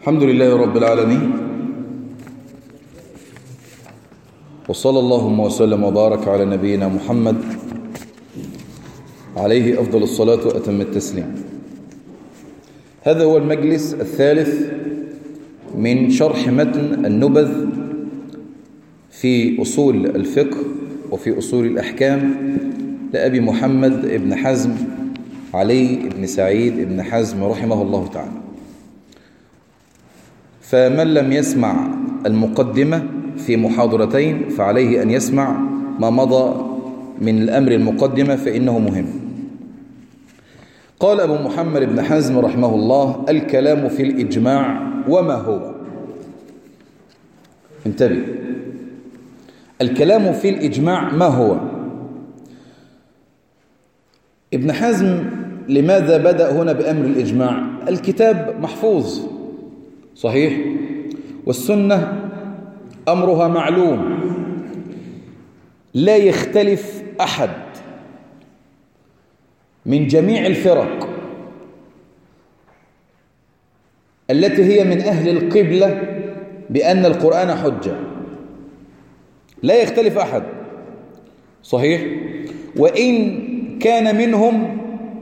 الحمد لله رب العالمين وصلى اللهم وسلم وبارك على نبينا محمد عليه أفضل الصلاة وأتم التسليم هذا هو المجلس الثالث من شرح متن النبذ في أصول الفقه وفي أصول الأحكام لأبي محمد ابن حزم علي ابن سعيد ابن حزم رحمه الله تعالى فمن لم يسمع المقدمة في محاضرتين فعليه أن يسمع ما مضى من الأمر المقدمة فإنه مهم قال أبو محمد بن حزم رحمه الله الكلام في الإجماع وما هو انتبه الكلام في الإجماع ما هو ابن حزم لماذا بدأ هنا بأمر الإجماع الكتاب محفوظ صحيح والسنة أمرها معلوم لا يختلف أحد من جميع الفرق التي هي من أهل القبلة بأن القرآن حجة لا يختلف أحد صحيح وإن كان منهم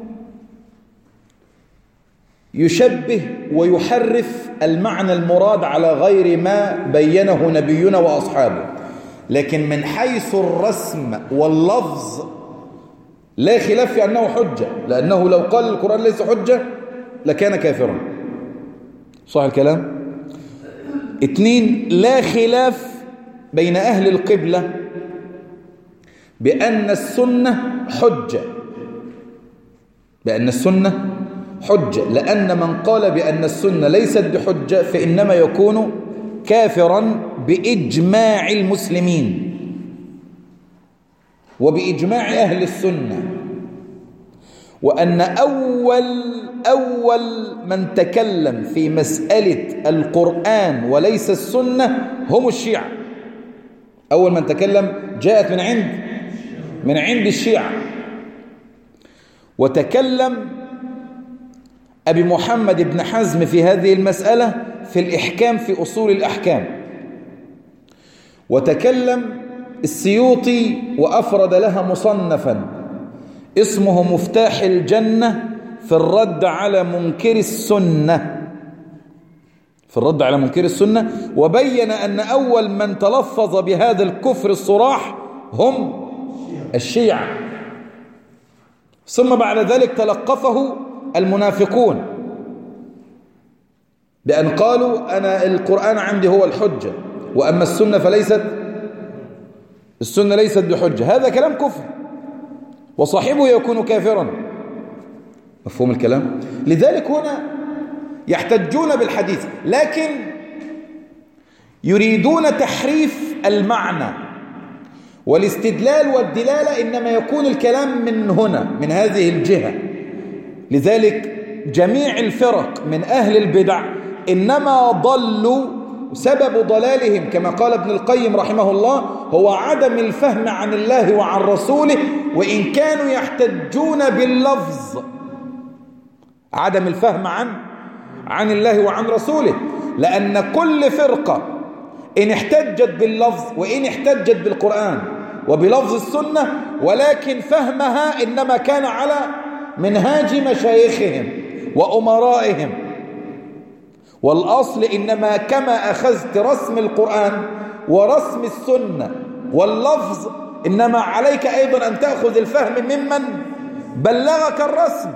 يشبه ويحرف المعنى المراد على غير ما بينه نبينا وأصحابه لكن من حيث الرسم واللفظ لا خلاف في أنه حجة لأنه لو قال القرآن ليس حجة لكان كافرا صح الكلام اثنين لا خلاف بين أهل القبلة بأن السنة حجة بأن السنة حجة لأن من قال بأن السنة ليست بحجة فإنما يكون كافرا بإجماع المسلمين وبإجماع أهل السنة وأن أول أول من تكلم في مسألة القرآن وليس السنة هم الشيعة أول من تكلم جاءت من عند من عند الشيعة وتكلم أبي محمد بن حزم في هذه المسألة في الإحكام في أصول الأحكام وتكلم السيوطي وأفرد لها مصنفا اسمه مفتاح الجنة في الرد على منكر السنة في الرد على منكر السنة وبين أن أول من تلفظ بهذا الكفر الصراح هم الشيعة ثم بعد ذلك تلقفه المنافقون بأن قالوا أنا القرآن عندي هو الحجة وأما السنة فليست السنة ليست بحجة هذا كلام كفر وصاحبه يكون كافرا مفهوم الكلام لذلك هنا يحتجون بالحديث لكن يريدون تحريف المعنى والاستدلال والدلالة إنما يكون الكلام من هنا من هذه الجهة لذلك جميع الفرق من أهل البدع إنما ضلوا سبب ضلالهم كما قال ابن القيم رحمه الله هو عدم الفهم عن الله وعن رسوله وإن كانوا يحتجون باللفظ عدم الفهم عن عن الله وعن رسوله لأن كل فرقة إن احتجت باللفظ وإن احتجت بالقرآن وبلفظ السنة ولكن فهمها إنما كان على منهاج مشايخهم وأمرائهم والأصل إنما كما أخذت رسم القرآن ورسم السنة واللفظ إنما عليك أيضا أن تأخذ الفهم ممن بلغك الرسم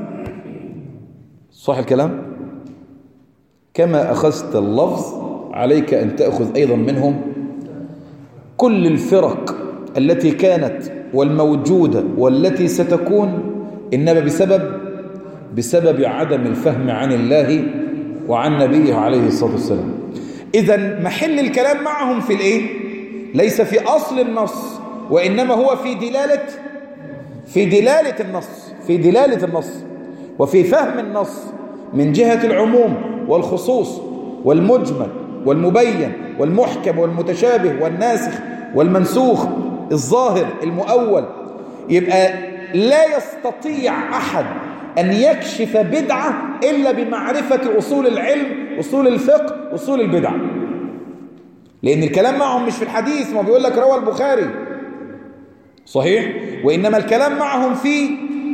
صح الكلام كما أخذت اللفظ عليك أن تأخذ أيضا منهم كل الفرق التي كانت والموجودة والتي ستكون إنما بسبب بسبب عدم الفهم عن الله وعن نبيه عليه الصلاة والسلام إذا محل الكلام معهم في الإيه؟ ليس في أصل النص وإنما هو في دلالة في دلالة النص في دلالة النص وفي فهم النص من جهة العموم والخصوص والمجمل والمبين والمحكم والمتشابه والناسخ والمنسوخ الظاهر المؤول يبقى لا يستطيع أحد أن يكشف بدعة إلا بمعرفة أصول العلم أصول الفقه أصول البدع لأن الكلام معهم مش في الحديث ما بيقول لك روى البخاري صحيح وإنما الكلام معهم في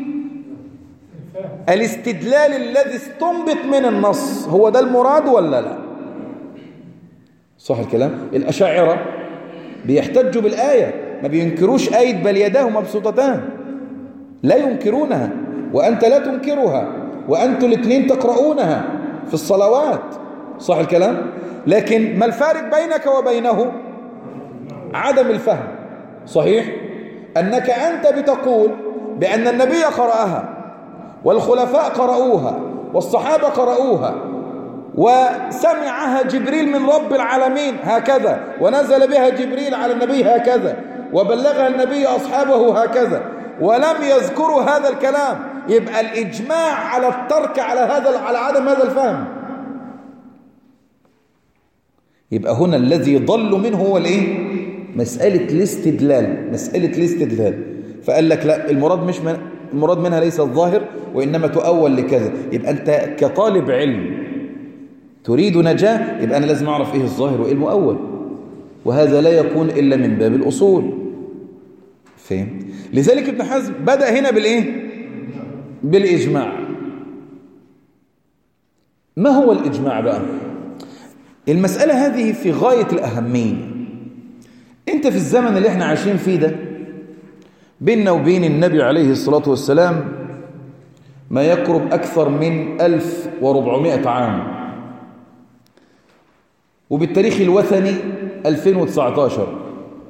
الاستدلال الذي استنبط من النص هو ده المراد ولا لا صح الكلام الأشاعرة بيحتجوا بالآية ما بينكروش آية بل يداه مبسوطتان لا ينكرونها وأنت لا تنكرها وأنتوا الاثنين تقرؤونها في الصلوات صح الكلام لكن ما الفارق بينك وبينه عدم الفهم صحيح أنك أنت بتقول بأن النبي قرأها والخلفاء قرأوها والصحابة قرأوها وسمعها جبريل من رب العالمين هكذا ونزل بها جبريل على النبي هكذا وبلغها النبي أصحابه هكذا ولم يذكروا هذا الكلام يبقى الإجماع على الترك على هذا على عدم هذا الفهم يبقى هنا الذي ضل منه هو الايه مسألة الاستدلال مسألة الاستدلال فقال لك لا المراد مش من المراد منها ليس الظاهر وإنما تؤول لكذا يبقى أنت كطالب علم تريد نجاة يبقى أنا لازم أعرف إيه الظاهر وإيه المؤول وهذا لا يكون إلا من باب الأصول فهم لذلك ابن حزم بدأ هنا بالإيه بالإجماع ما هو الإجماع بقى المسألة هذه في غاية الأهمية أنت في الزمن اللي احنا عايشين فيه ده بيننا وبين النبي عليه الصلاة والسلام ما يقرب أكثر من 1400 عام وبالتاريخ الوثني 2019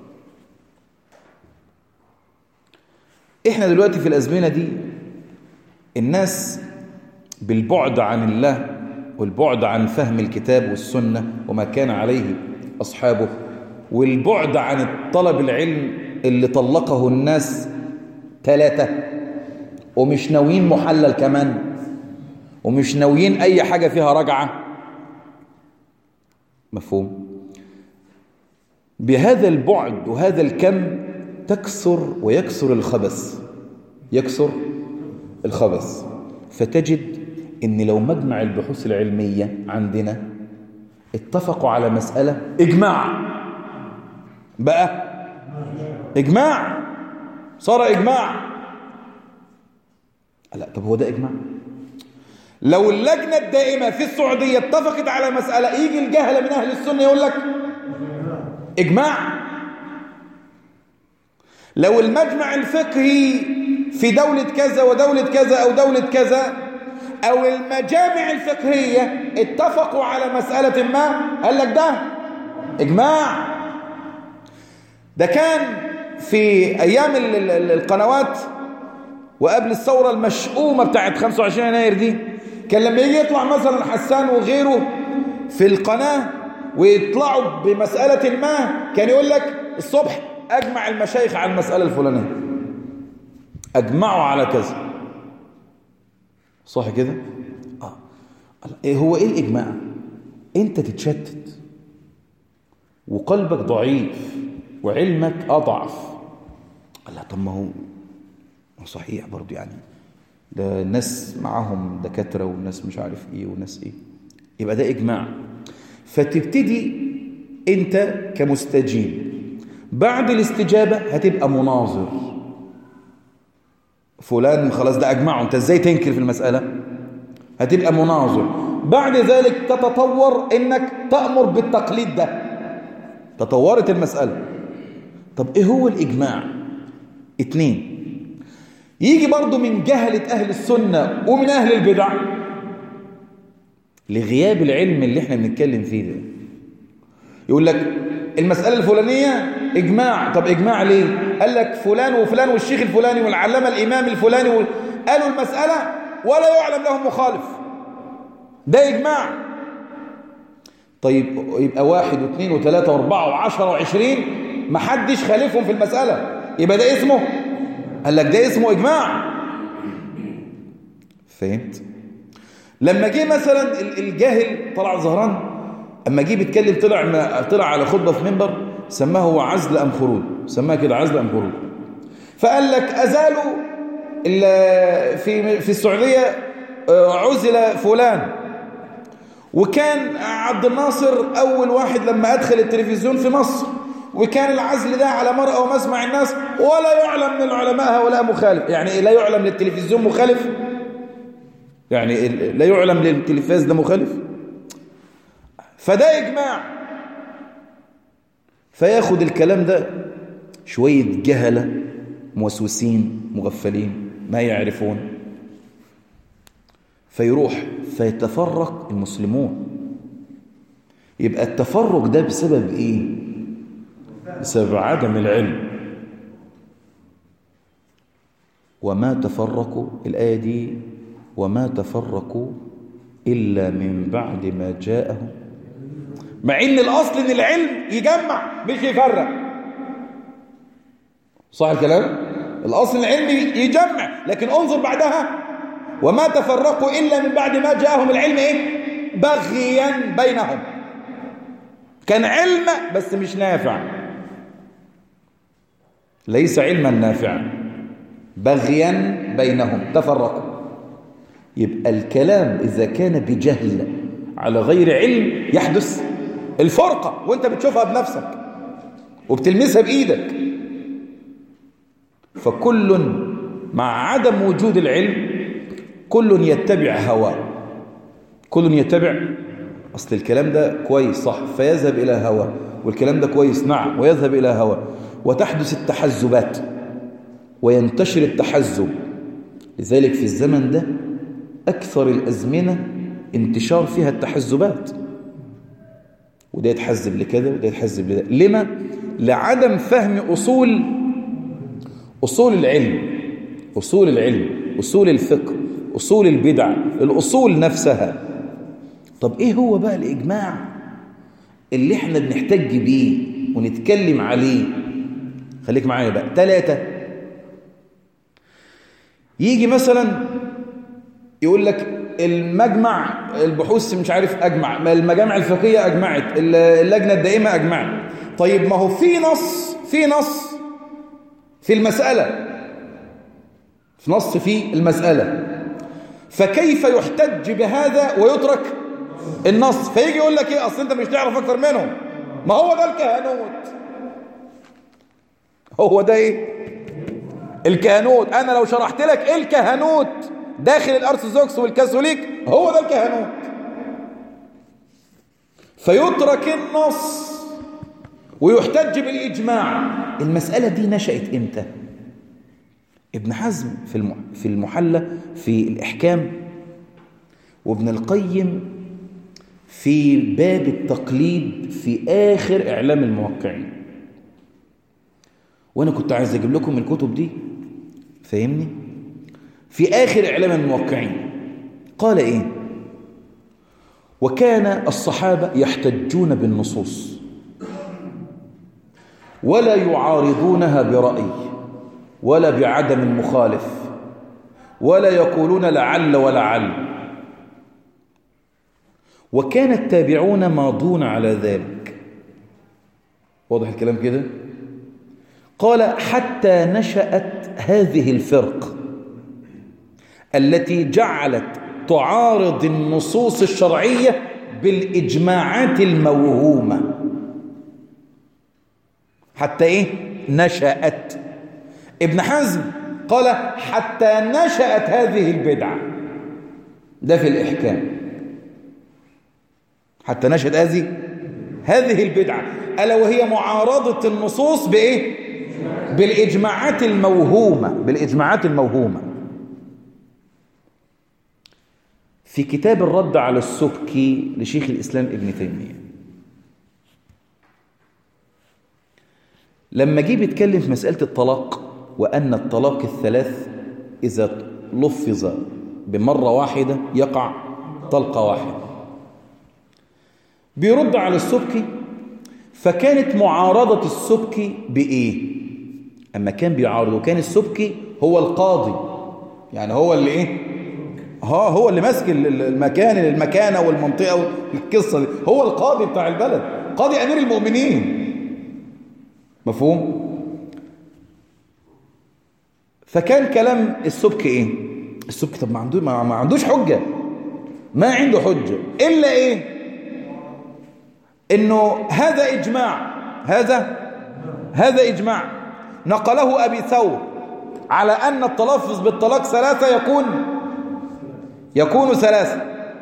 احنا دلوقتي في الأزمنة دي الناس بالبعد عن الله والبعد عن فهم الكتاب والسنة وما كان عليه أصحابه والبعد عن طلب العلم اللي طلقه الناس ثلاثة ومش ناويين محلل كمان ومش ناويين أي حاجة فيها رجعة مفهوم بهذا البعد وهذا الكم تكثر ويكثر الخبث يكثر الخبث فتجد ان لو مجمع البحوث العلمية عندنا اتفقوا على مسألة اجماع بقى اجماع صار اجماع لا طب هو ده اجماع لو اللجنة الدائمة في السعودية اتفقت على مسألة يجي الجهلة من أهل السنة يقول لك إجماع لو المجمع الفقهي في دولة كذا ودولة كذا أو دولة كذا أو المجامع الفقهية اتفقوا على مسألة ما قال لك ده إجماع ده كان في أيام القنوات وقبل الثورة المشؤومة بتاعت 25 يناير دي كان لما يجي يطلع مثلا حسان وغيره في القناة ويطلعوا بمسألة ما كان يقول لك الصبح أجمع المشايخ على المسألة الفلانية أجمعوا على كذا صح كده؟ آه. إيه هو إيه الإجماع؟ أنت تتشتت وقلبك ضعيف وعلمك أضعف لا طب ما هو صحيح برضو يعني ده الناس معاهم دكاترة والناس مش عارف ايه وناس ايه يبقى ده اجماع فتبتدي انت كمستجيب بعد الاستجابة هتبقى مناظر فلان خلاص ده اجمعه انت ازاي تنكر في المسألة هتبقى مناظر بعد ذلك تتطور انك تأمر بالتقليد ده تطورت المسألة طب ايه هو الاجماع اتنين يجي برضو من جهلة أهل السنة ومن أهل البدع لغياب العلم اللي احنا بنتكلم فيه ده يقول لك المسألة الفلانية إجماع طب إجماع ليه قال لك فلان وفلان والشيخ الفلاني والعلامة الإمام الفلاني و... قالوا المسألة ولا يعلم لهم مخالف ده إجماع طيب يبقى واحد واثنين وثلاثة واربعة وعشرة وعشرين محدش خالفهم في المسألة يبقى ده اسمه قال لك ده اسمه إجماع فهمت لما جه مثلا الجاهل طلع زهران اما جه بيتكلم طلع ما طلع على خطبه في منبر سماه هو عزل ام خروج سماه كده عزل ام خروج فقال لك ازالوا في في السعوديه عزل فلان وكان عبد الناصر أول واحد لما أدخل التلفزيون في مصر وكان العزل ده على مرأة ومسمع الناس ولا يعلم من العلماء هؤلاء مخالف يعني لا يعلم للتلفزيون مخالف يعني لا يعلم للتلفاز ده مخالف فده إجماع فياخد الكلام ده شوية جهلة موسوسين مغفلين ما يعرفون فيروح فيتفرق المسلمون يبقى التفرق ده بسبب ايه بسبب عدم العلم وما تفرقوا الآية دي وما تفرقوا إلا من بعد ما جاءهم مع ان الاصل ان العلم يجمع مش يفرق صح الكلام الاصل العلم يجمع لكن انظر بعدها وما تفرقوا الا من بعد ما جاءهم العلم ايه بغيا بينهم كان علم بس مش نافع ليس علما نافعا بغيا بينهم تفرقوا يبقى الكلام إذا كان بجهل على غير علم يحدث الفرقة وانت بتشوفها بنفسك وبتلمسها بإيدك فكل مع عدم وجود العلم كل يتبع هواه كل يتبع أصل الكلام ده كويس صح فيذهب إلى هواه والكلام ده كويس نعم ويذهب إلى هواه وتحدث التحزبات وينتشر التحزب لذلك في الزمن ده أكثر الأزمنة انتشار فيها التحزبات وده يتحزب لكذا وده يتحزب لذا لما؟ لعدم فهم أصول أصول العلم أصول العلم أصول الفقه أصول البدع الأصول نفسها طب إيه هو بقى الإجماع اللي احنا بنحتج بيه ونتكلم عليه خليك معايا بقى ثلاثة يجي مثلا يقول لك المجمع البحوث مش عارف أجمع ما المجامع الفقهية أجمعت اللجنة الدائمة أجمعت طيب ما هو في نص في نص في المسألة في نص في المسألة فكيف يحتج بهذا ويترك النص فيجي يقول لك ايه اصل انت مش تعرف اكتر منهم ما هو ده الكهنوت هو ده ايه الكهنوت انا لو شرحت لك ايه الكهنوت داخل الارثوذكس والكاثوليك هو ده الكهنوت فيترك النص ويحتج بالاجماع المساله دي نشات امتى ابن حزم في في المحلى في الاحكام وابن القيم في باب التقليد في آخر إعلام الموقعين وأنا كنت عايز أجيب لكم الكتب دي فاهمني في آخر إعلام الموقعين قال إيه وكان الصحابة يحتجون بالنصوص ولا يعارضونها برأي ولا بعدم مخالف ولا يقولون لعل ولعل وكان التابعون ماضون على ذلك واضح الكلام كده قال حتى نشأت هذه الفرق التي جعلت تعارض النصوص الشرعية بالإجماعات الموهومة حتى إيه نشأت ابن حزم قال حتى نشأت هذه البدعة ده في الإحكام حتى نشهد هذه هذه البدعة ألا وهي معارضة النصوص بإيه؟ بالإجماعات الموهومة بالإجماعات الموهومة في كتاب الرد على السبكي لشيخ الإسلام ابن تيمية لما جه بيتكلم في مسألة الطلاق وأن الطلاق الثلاث إذا لفظ بمرة واحدة يقع طلقة واحدة بيرد على السبكي فكانت معارضة السبكي بإيه أما كان بيعارض وكان السبكي هو القاضي يعني هو اللي إيه ها هو اللي ماسك المكان المكانة والمنطقة والقصة دي هو القاضي بتاع البلد قاضي أمير المؤمنين مفهوم فكان كلام السبكي إيه السبكي طب ما عندوش ما عندوش حجة ما عنده حجة إلا إيه إنه هذا إجماع هذا هذا إجماع نقله أبي ثور على أن التلفظ بالطلاق ثلاثة يكون يكون ثلاثة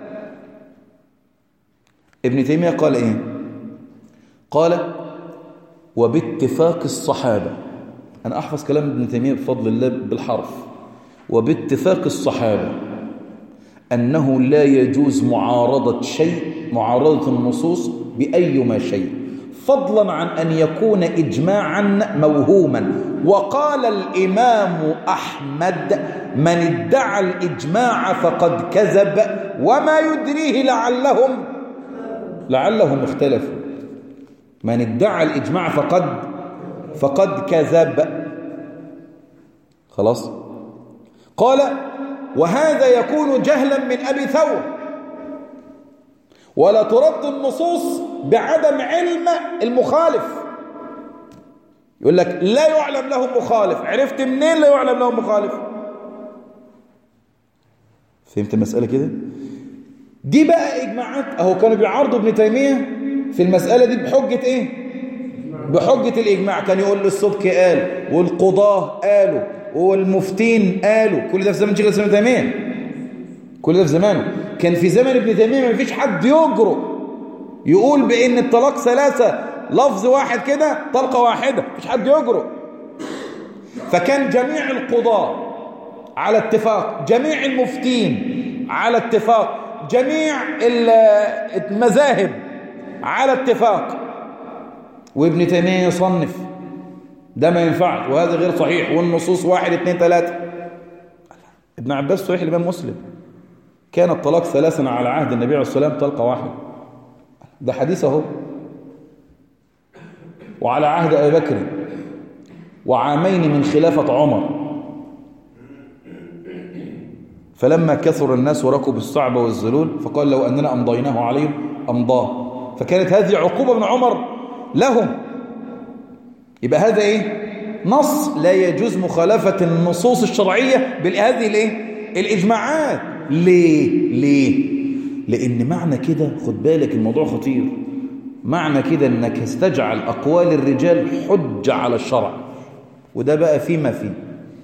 ابن تيمية قال إيه قال وباتفاق الصحابة أنا أحفظ كلام ابن تيمية بفضل الله بالحرف وباتفاق الصحابة أنه لا يجوز معارضة شيء معارضة النصوص بأيما شيء فضلا عن أن يكون إجماعا موهوما وقال الإمام أحمد من ادعى الإجماع فقد كذب وما يدريه لعلهم لعلهم اختلفوا من ادعى الإجماع فقد فقد كذب خلاص قال وهذا يكون جهلا من أبي ثور ولا ترد النصوص بعدم علم المخالف يقول لك لا يعلم له مخالف عرفت منين لا يعلم له مخالف فهمت المسألة كده دي بقى إجماعات أهو كانوا بيعارضوا ابن تيمية في المسألة دي بحجة إيه بحجة الإجماع كان يقول للسبك قال والقضاة قالوا والمفتين قالوا كل ده في زمن شيخ الإسلام تيمية كل ده في زمانه كان في زمن ابن تيمية ما فيش حد يجرؤ يقول بأن الطلاق ثلاثة لفظ واحد كده طلقة واحدة مفيش حد يجرؤ فكان جميع القضاة على اتفاق جميع المفتين على اتفاق جميع المذاهب على اتفاق وابن تيمية يصنف ده ما ينفعش وهذا غير صحيح والنصوص واحد اثنين ثلاثة ابن عباس صحيح الإمام مسلم كان الطلاق ثلاثا على عهد النبي عليه الصلاة والسلام طلقة واحدة ده حديث اهو وعلى عهد أبي بكر وعامين من خلافة عمر فلما كثر الناس وركبوا الصعب والذلول فقال لو أننا أمضيناه عليهم أمضاه فكانت هذه عقوبة من عمر لهم يبقى هذا إيه نص لا يجوز مخالفة النصوص الشرعية بهذه الإيه الإجماعات ليه ليه لأن معنى كده خد بالك الموضوع خطير معنى كده أنك استجعل أقوال الرجال حجة على الشرع وده بقى فيه ما فيه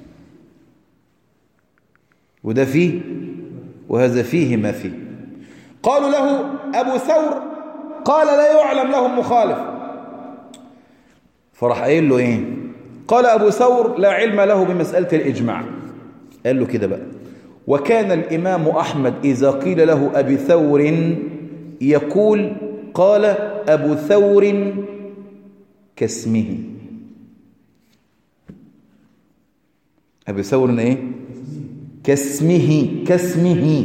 وده فيه وهذا فيه ما فيه قالوا له أبو ثور قال لا يعلم لهم مخالف فراح قايل له ايه قال أبو ثور لا علم له بمسألة الإجماع قال له كده بقى وكان الإمام أحمد إذا قيل له أبي ثور يقول قال أبو ثور كاسمه أبو ثور إيه كاسمه كاسمه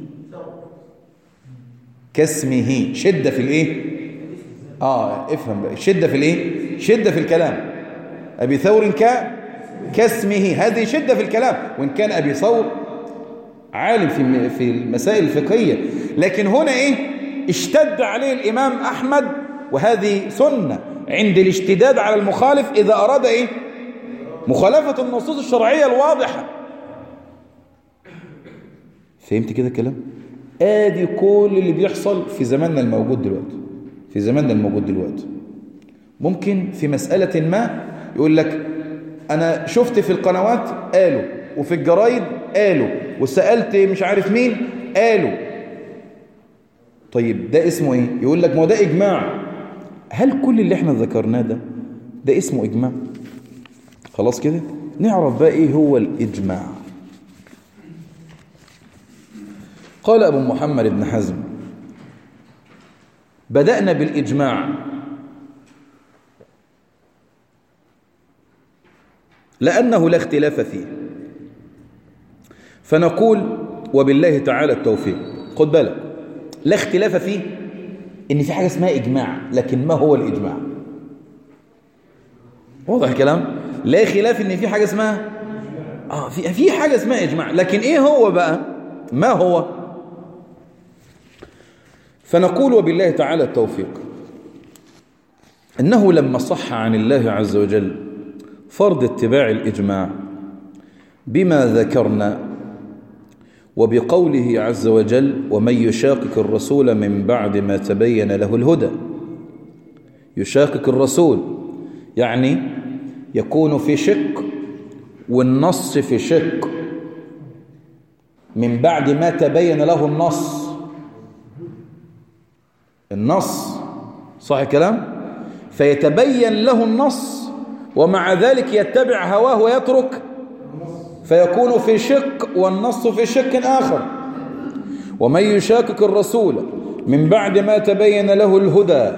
كاسمه شدة في الإيه آه افهم بقى شدة في الإيه شدة في الكلام أبي ثور ك كاسمه هذه شدة في الكلام وإن كان أبي ثور عالم في في المسائل الفقهية لكن هنا إيه اشتد عليه الإمام أحمد وهذه سنة عند الاشتداد على المخالف إذا أراد إيه مخالفة النصوص الشرعية الواضحة فهمت كده الكلام ادي كل اللي بيحصل في زماننا الموجود دلوقتي في زماننا الموجود دلوقتي ممكن في مسألة ما يقول لك أنا شفت في القنوات قالوا وفي الجرايد قالوا وسألت مش عارف مين قالوا طيب ده اسمه ايه يقول لك ما ده إجماع هل كل اللي احنا ذكرناه ده ده اسمه إجماع خلاص كده نعرف بقى ايه هو الإجماع قال أبو محمد بن حزم بدأنا بالإجماع لأنه لا اختلاف فيه فنقول وبالله تعالى التوفيق خد بالك لا اختلاف فيه ان في حاجة اسمها إجماع لكن ما هو الإجماع واضح الكلام لا خلاف ان في حاجة اسمها آه في, في حاجة اسمها إجماع لكن ايه هو بقى ما هو فنقول وبالله تعالى التوفيق إنه لما صح عن الله عز وجل فرض اتباع الإجماع بما ذكرنا وبقوله عز وجل ومن يشاقق الرسول من بعد ما تبين له الهدى يشاقق الرسول يعني يكون في شق والنص في شق من بعد ما تبين له النص النص صح الكلام فيتبين له النص ومع ذلك يتبع هواه ويترك فيكون في شق والنص في شق آخر ومن يشاكك الرسول من بعد ما تبين له الهدى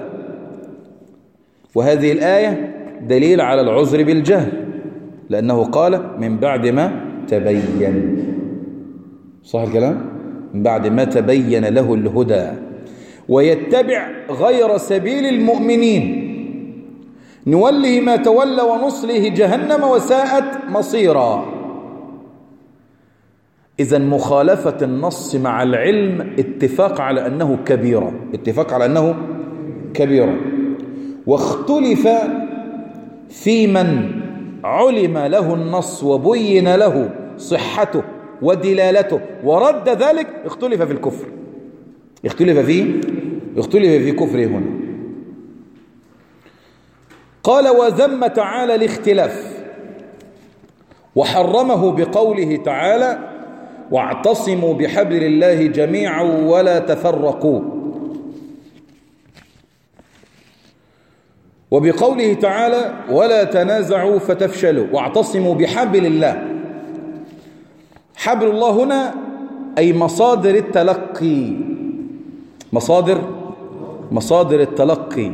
وهذه الآية دليل على العذر بالجهل لأنه قال من بعد ما تبين صح الكلام من بعد ما تبين له الهدى ويتبع غير سبيل المؤمنين نوله ما تولى ونصله جهنم وساءت مصيرا إذا مخالفة النص مع العلم اتفاق على أنه كبيرة اتفاق على أنه كبيرة واختلف في من علم له النص وبين له صحته ودلالته ورد ذلك اختلف في الكفر اختلف فيه اختلف في كفره هنا قال وذم تعالى الاختلاف وحرمه بقوله تعالى واعتصموا بحبل الله جميعا ولا تفرقوا وبقوله تعالى ولا تنازعوا فتفشلوا واعتصموا بحبل الله حبل الله هنا أي مصادر التلقي مصادر مصادر التلقي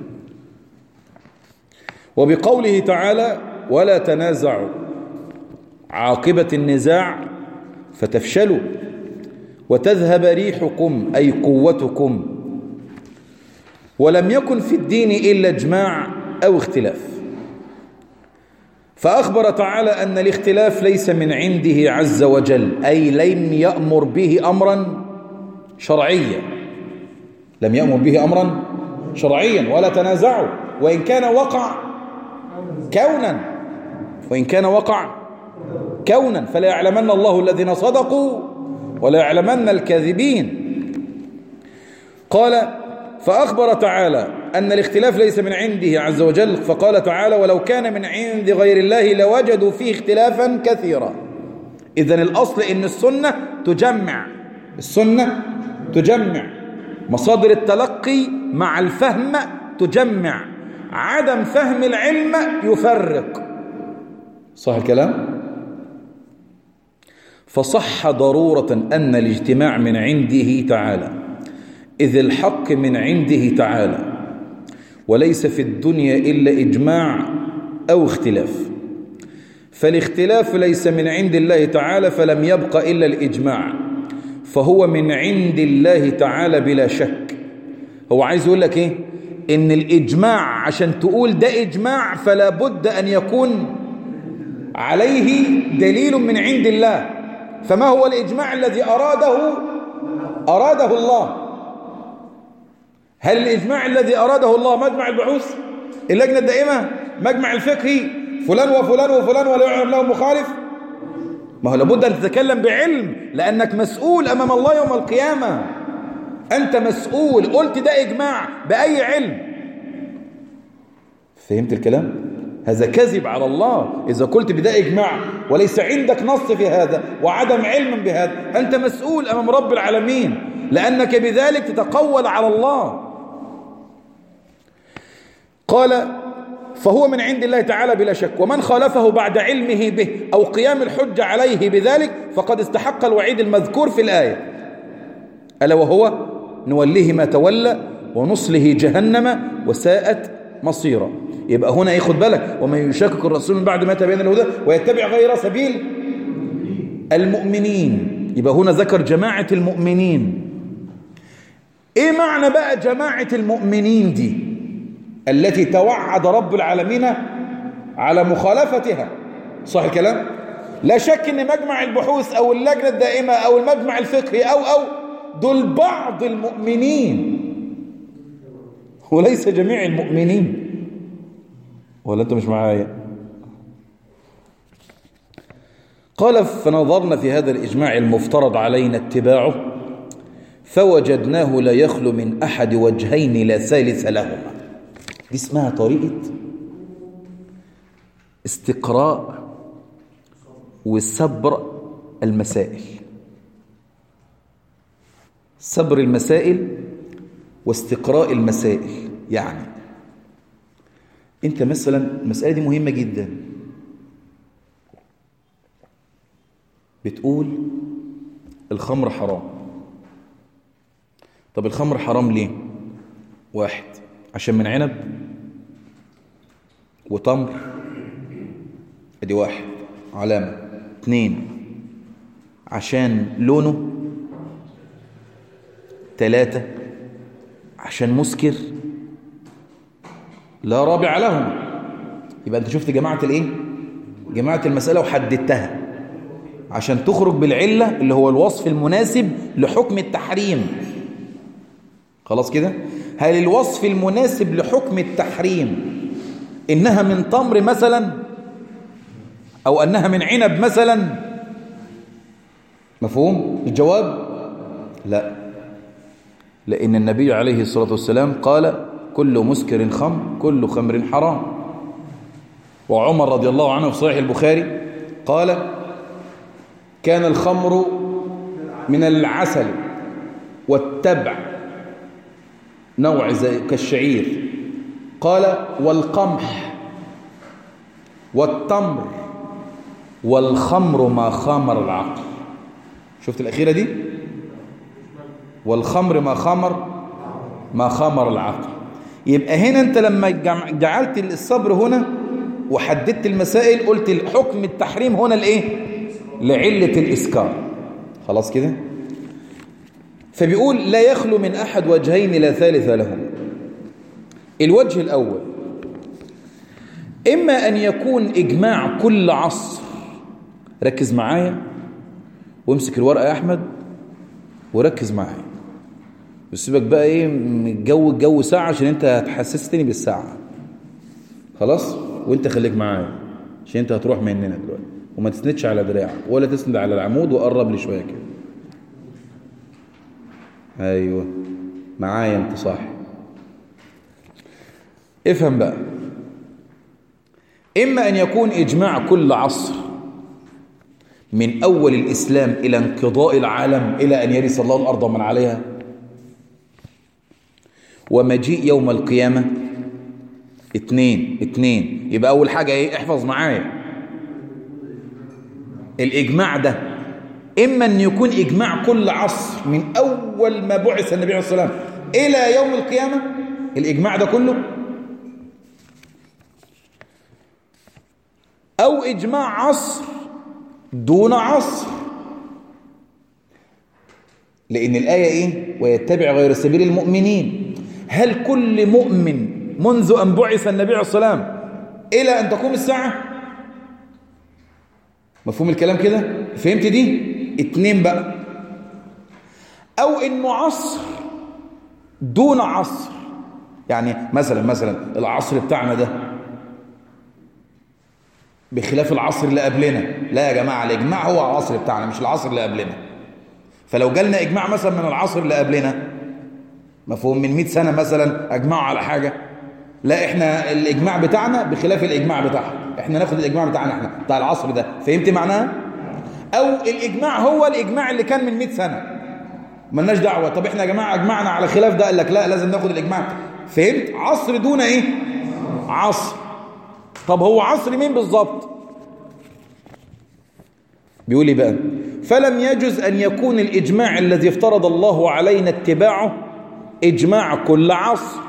وبقوله تعالى ولا تنازعوا عاقبة النزاع فتفشلوا وتذهب ريحكم أي قوتكم ولم يكن في الدين إلا اجماع أو اختلاف فأخبر تعالى أن الاختلاف ليس من عنده عز وجل أي لم يأمر به أمرا شرعيا لم يأمر به أمرا شرعيا ولا تنازعوا وإن كان وقع كونا وإن كان وقع كونا فلا يعلمن الله الذين صدقوا ولا يعلمن الكاذبين قال فأخبر تعالى أن الاختلاف ليس من عنده عز وجل فقال تعالى ولو كان من عند غير الله لوجدوا فيه اختلافا كثيرا إذا الأصل إن السنة تجمع السنة تجمع مصادر التلقي مع الفهم تجمع عدم فهم العلم يفرق صح الكلام فصح ضرورة أن الاجتماع من عنده تعالى إذ الحق من عنده تعالى وليس في الدنيا إلا إجماع أو اختلاف فالاختلاف ليس من عند الله تعالى فلم يبق إلا الإجماع فهو من عند الله تعالى بلا شك هو عايز يقول لك إيه إن الإجماع عشان تقول ده إجماع فلا بد أن يكون عليه دليل من عند الله فما هو الإجماع الذي أراده أراده الله هل الإجماع الذي أراده الله مجمع البحوث اللجنة الدائمة مجمع الفقهي فلان وفلان وفلان ولا يعلم له مخالف ما هو لابد أن تتكلم بعلم لأنك مسؤول أمام الله يوم القيامة أنت مسؤول قلت ده إجماع بأي علم فهمت الكلام؟ هذا كذب على الله إذا قلت بده إجماع وليس عندك نص في هذا وعدم علم بهذا أنت مسؤول أمام رب العالمين لأنك بذلك تتقول على الله قال فهو من عند الله تعالى بلا شك ومن خالفه بعد علمه به أو قيام الحج عليه بذلك فقد استحق الوعيد المذكور في الآية ألا وهو نوليه ما تولى ونصله جهنم وساءت مصيرا يبقى هنا ياخد بالك ومن يشاكك الرسول من بعد ما تبين الهدى ويتبع غير سبيل المؤمنين يبقى هنا ذكر جماعة المؤمنين ايه معنى بقى جماعة المؤمنين دي التي توعد رب العالمين على مخالفتها صح الكلام لا شك ان مجمع البحوث او اللجنة الدائمة او المجمع الفقهي او او دول بعض المؤمنين وليس جميع المؤمنين ولا انت مش معايا قال فنظرنا في هذا الإجماع المفترض علينا اتباعه فوجدناه لا يخلو من أحد وجهين لا ثالث لهما دي اسمها طريقة استقراء وسبر المسائل سبر المسائل واستقراء المسائل يعني انت مثلا المسألة دي مهمة جدا بتقول الخمر حرام طب الخمر حرام ليه واحد عشان من عنب وتمر ادي واحد علامة اثنين عشان لونه ثلاثة عشان مسكر لا رابع لهم يبقى انت شفت جماعة الايه جماعة المسألة وحددتها عشان تخرج بالعلة اللي هو الوصف المناسب لحكم التحريم خلاص كده هل الوصف المناسب لحكم التحريم إنها من تمر مثلا أو أنها من عنب مثلا مفهوم الجواب لا لأن النبي عليه الصلاة والسلام قال كل مسكر خمر كل خمر حرام وعمر رضي الله عنه في صحيح البخاري قال كان الخمر من العسل والتبع نوع زي كالشعير قال والقمح والتمر والخمر ما خامر العقل شفت الأخيرة دي والخمر ما خامر ما خامر العقل يبقى هنا أنت لما جعلت الصبر هنا وحددت المسائل قلت الحكم التحريم هنا الايه لعلة الإسكار خلاص كده فبيقول لا يخلو من أحد وجهين لا ثالث لهم الوجه الأول إما أن يكون إجماع كل عصر ركز معايا وامسك الورقة يا أحمد وركز معايا وسيبك بقى ايه الجو الجو ساعة عشان انت هتحسستني بالساعة خلاص وانت خليك معايا عشان انت هتروح مننا دلوقتي وما تسندش على دراعك ولا تسند على العمود وقرب لي شويه كده ايوه معايا انت صح افهم بقى اما ان يكون اجماع كل عصر من اول الاسلام الى انقضاء العالم الى ان يرث الله الارض ومن عليها ومجيء يوم القيامه اتنين اتنين يبقى اول حاجه ايه احفظ معايا الإجماع ده إما أن يكون إجماع كل عصر من أول ما بعث النبي عليه الصلاة والسلام إلى يوم القيامة الإجماع ده كله أو إجماع عصر دون عصر لأن الآية إيه ويتبع غير سبيل المؤمنين هل كل مؤمن منذ أن بعث النبي عليه الصلاة والسلام إلى أن تقوم الساعة مفهوم الكلام كده فهمت دي اتنين بقى او انه عصر دون عصر يعني مثلا مثلا العصر بتاعنا ده بخلاف العصر اللي قبلنا لا يا جماعة الإجماع هو العصر بتاعنا مش العصر اللي قبلنا فلو جالنا إجماع مثلا من العصر اللي قبلنا مفهوم من 100 سنة مثلا أجمعوا على حاجة لا إحنا الإجماع بتاعنا بخلاف الإجماع بتاعهم احنا ناخد الاجماع بتاعنا احنا بتاع العصر ده فهمت معناها او الاجماع هو الاجماع اللي كان من 100 سنه ملناش دعوه طب احنا يا جماعه اجمعنا على خلاف ده قال لك لا لازم ناخد الاجماع فهمت عصر دون ايه عصر طب هو عصر مين بالظبط بيقول لي بقى فلم يجز ان يكون الاجماع الذي افترض الله علينا اتباعه اجماع كل عصر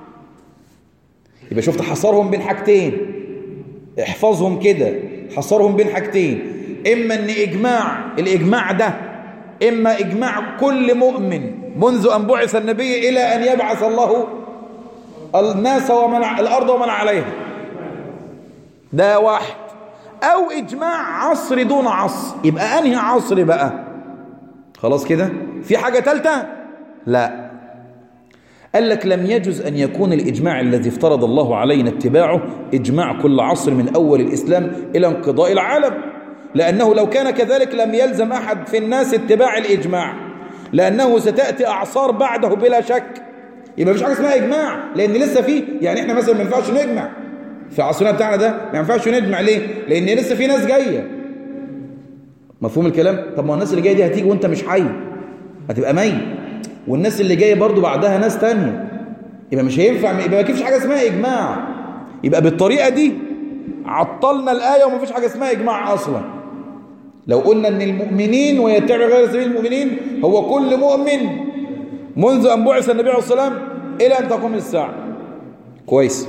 يبقى شفت حصرهم بين حاجتين احفظهم كده حصرهم بين حاجتين إما أن إجماع الإجماع ده إما إجماع كل مؤمن منذ أن بعث النبي إلى أن يبعث الله الناس ومن الأرض ومن عليها ده واحد أو إجماع عصر دون عصر يبقى أنهي عصر بقى خلاص كده في حاجة ثالثة لا قال لك لم يجز أن يكون الإجماع الذي افترض الله علينا اتباعه إجماع كل عصر من أول الإسلام إلى انقضاء العالم لأنه لو كان كذلك لم يلزم أحد في الناس اتباع الإجماع لأنه ستأتي أعصار بعده بلا شك يبقى مفيش حاجة اسمها إجماع لأن لسه فيه يعني إحنا مثلا ما ينفعش نجمع في عصرنا بتاعنا ده ما ينفعش نجمع ليه؟ لأن لسه في ناس جاية مفهوم الكلام؟ طب ما الناس اللي جاية دي هتيجي وأنت مش حي هتبقى ميت والناس اللي جاية برضو بعدها ناس تانية يبقى مش هينفع يبقى ما فيش حاجة اسمها إجماع يبقى بالطريقة دي عطلنا الآية وما فيش حاجة اسمها إجماع أصلا لو قلنا أن المؤمنين ويتبع غير سبيل المؤمنين هو كل مؤمن منذ أن بعث النبي عليه الصلاة والسلام إلى أن تقوم الساعة كويس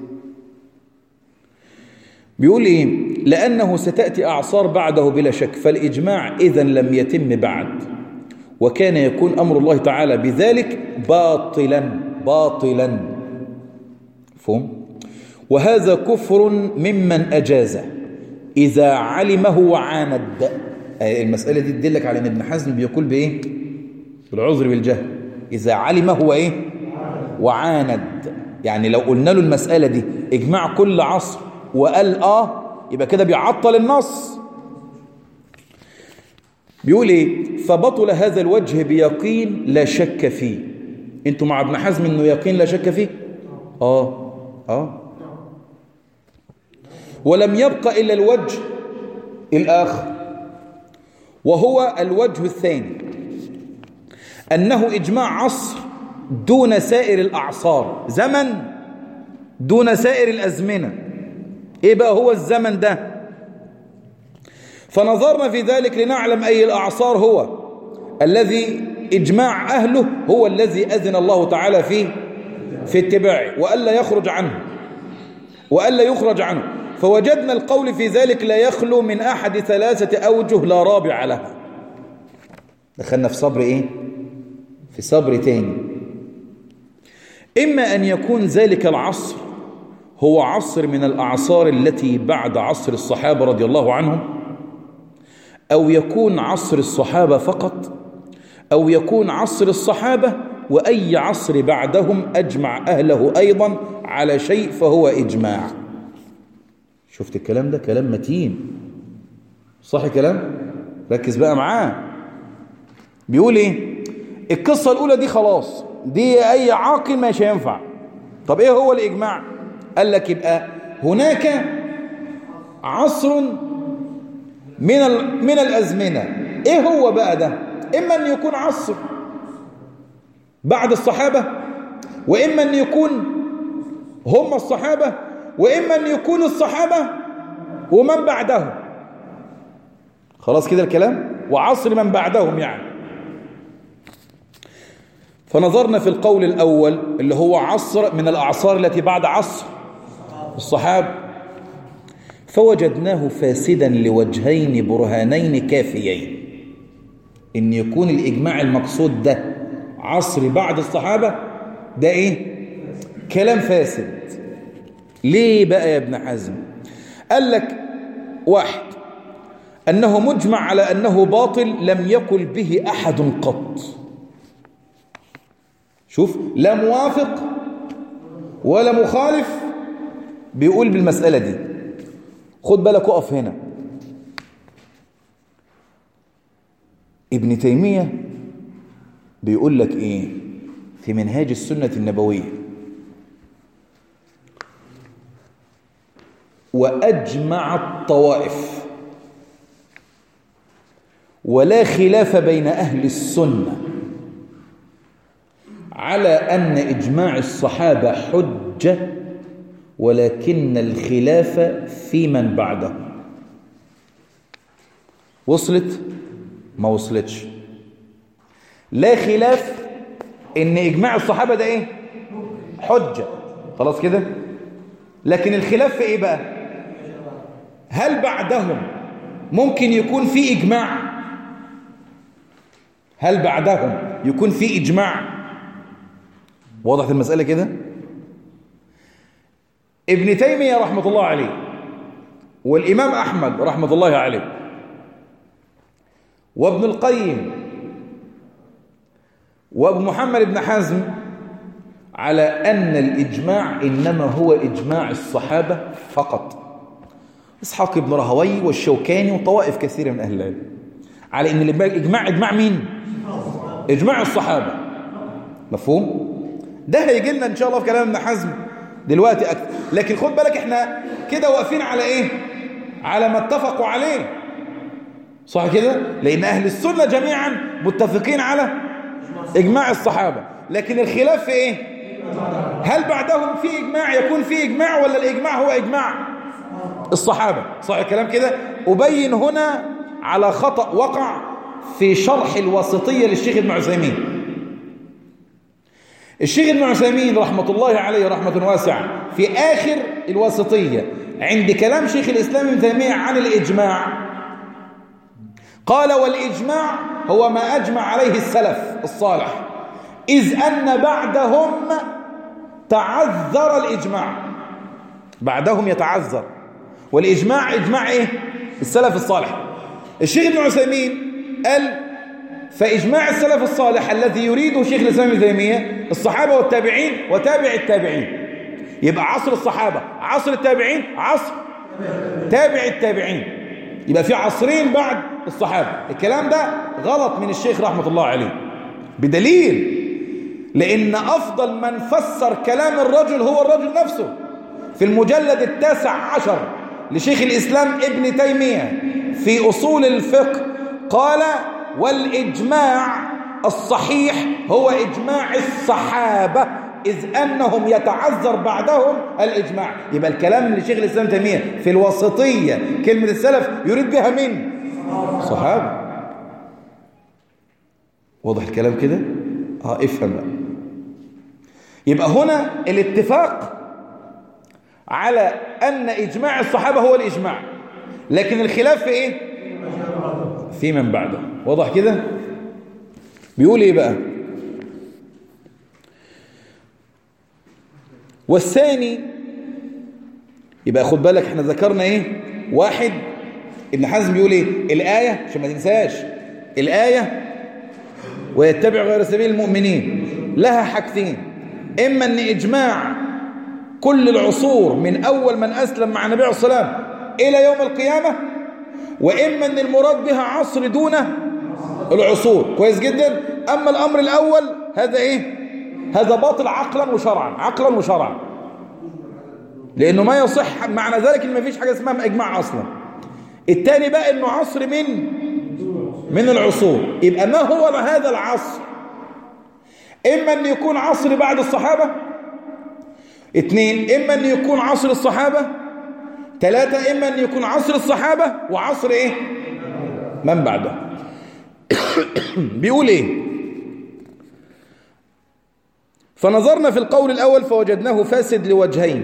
بيقول إيه لأنه ستأتي أعصار بعده بلا شك فالإجماع إذا لم يتم بعد وكان يكون أمر الله تعالى بذلك باطلا باطلا فهم وهذا كفر ممن أجازه إذا علمه وعاند المسألة دي تدلك على أن ابن حزم بيقول بإيه بالعذر بالجهل إذا علمه وإيه وعاند يعني لو قلنا له المسألة دي اجماع كل عصر وقال آه يبقى كده بيعطل النص بيقول ايه فبطل هذا الوجه بيقين لا شك فيه انتوا مع ابن حزم انه يقين لا شك فيه اه اه ولم يبقى الا الوجه الاخر وهو الوجه الثاني انه اجماع عصر دون سائر الاعصار زمن دون سائر الازمنه ايه بقى هو الزمن ده فنظرنا في ذلك لنعلم أي الأعصار هو الذي إجماع أهله هو الذي أذن الله تعالى فيه في اتباعه وألا يخرج عنه وألا يخرج عنه فوجدنا القول في ذلك لا يخلو من أحد ثلاثة أوجه لا رابع لها دخلنا في صبر إيه؟ في صبر تاني إما أن يكون ذلك العصر هو عصر من الأعصار التي بعد عصر الصحابة رضي الله عنهم أو يكون عصر الصحابة فقط أو يكون عصر الصحابة وأي عصر بعدهم أجمع أهله أيضا على شيء فهو إجماع شفت الكلام ده كلام متين صح كلام ركز بقى معاه بيقول ايه القصة الأولى دي خلاص دي أي عاقل مش هينفع طب ايه هو الإجماع قال لك يبقى هناك عصر من من الأزمنة إيه هو بقى ده إما أن يكون عصر بعد الصحابة وإما أن يكون هم الصحابة وإما أن يكون الصحابة ومن بعدهم خلاص كده الكلام وعصر من بعدهم يعني فنظرنا في القول الأول اللي هو عصر من الأعصار التي بعد عصر الصحابة فوجدناه فاسدا لوجهين برهانين كافيين ان يكون الاجماع المقصود ده عصر بعد الصحابة ده ايه كلام فاسد ليه بقى يا ابن حزم قال لك واحد انه مجمع على انه باطل لم يقل به احد قط شوف لا موافق ولا مخالف بيقول بالمسألة دي خد بالك اقف هنا ابن تيمية بيقول لك ايه في منهاج السنة النبوية وأجمع الطوائف ولا خلاف بين أهل السنة على أن إجماع الصحابة حجة ولكن الخلاف في من بعده وصلت ما وصلتش لا خلاف ان اجماع الصحابه ده ايه حجه خلاص كده لكن الخلاف في ايه بقى هل بعدهم ممكن يكون في اجماع هل بعدهم يكون في اجماع وضحت المساله كده ابن تيميه رحمه الله عليه والامام احمد رحمه الله عليه وابن القيم وابن محمد بن حزم على أن الإجماع إنما هو إجماع الصحابة فقط إسحاق بن رهوي والشوكاني وطوائف كثيرة من أهل العلم على أن الإجماع إجماع مين؟ إجماع الصحابة مفهوم؟ ده هيجي لنا إن شاء الله في كلام ابن حزم دلوقتي أكثر لكن خد بالك إحنا كده واقفين على إيه؟ على ما اتفقوا عليه صح كده؟ لأن أهل السنة جميعا متفقين على إجماع الصحابة لكن الخلاف في إيه؟ هل بعدهم في إجماع يكون في إجماع ولا الإجماع هو إجماع الصحابة صح الكلام كده أبين هنا على خطأ وقع في شرح الوسطية للشيخ ابن عثيمين الشيخ ابن عثيمين رحمة الله عليه رحمة واسعة في آخر الوسطية عند كلام شيخ الإسلام ابن تيمية عن الإجماع قال والإجماع هو ما أجمع عليه السلف الصالح إذ أن بعدهم تعذر الإجماع بعدهم يتعذر والإجماع إجماع إيه؟ السلف الصالح الشيخ ابن عثيمين قال فإجماع السلف الصالح الذي يريده شيخ الإسلام ابن تيمية الصحابة والتابعين وتابع التابعين يبقى عصر الصحابة عصر التابعين عصر تابع التابعين يبقى في عصرين بعد الصحابة الكلام ده غلط من الشيخ رحمة الله عليه بدليل لأن أفضل من فسر كلام الرجل هو الرجل نفسه في المجلد التاسع عشر لشيخ الإسلام ابن تيمية في أصول الفقه قال والإجماع الصحيح هو إجماع الصحابة إذ أنهم يتعذر بعدهم الإجماع يبقى الكلام لشيخ الإسلام تيمية في الوسطية كلمة السلف يريد بها من صحابة واضح الكلام كده اه افهم بقى يبقى هنا الاتفاق على أن إجماع الصحابة هو الإجماع لكن الخلاف في إيه في من بعده واضح كده بيقول إيه بقى والثاني يبقى خد بالك احنا ذكرنا ايه واحد ابن حزم بيقول ايه الآية عشان ما تنساش الآية ويتبع غير سبيل المؤمنين لها حاجتين إما أن إجماع كل العصور من أول من أسلم مع النبي عليه الصلاة والسلام إلى يوم القيامة وإما أن المراد بها عصر دون العصور كويس جدا أما الأمر الأول هذا إيه هذا باطل عقلا وشرعا عقلا وشرعا لأنه ما يصح معنى ذلك إن ما فيش حاجة اسمها إجماع أصلا الثاني بقى إنه عصر من من العصور يبقى ما هو هذا العصر إما أن يكون عصر بعد الصحابة اثنين إما أن يكون عصر الصحابة ثلاثة إما أن يكون عصر الصحابة وعصر إيه من بعده بيقول إيه فنظرنا في القول الأول فوجدناه فاسد لوجهين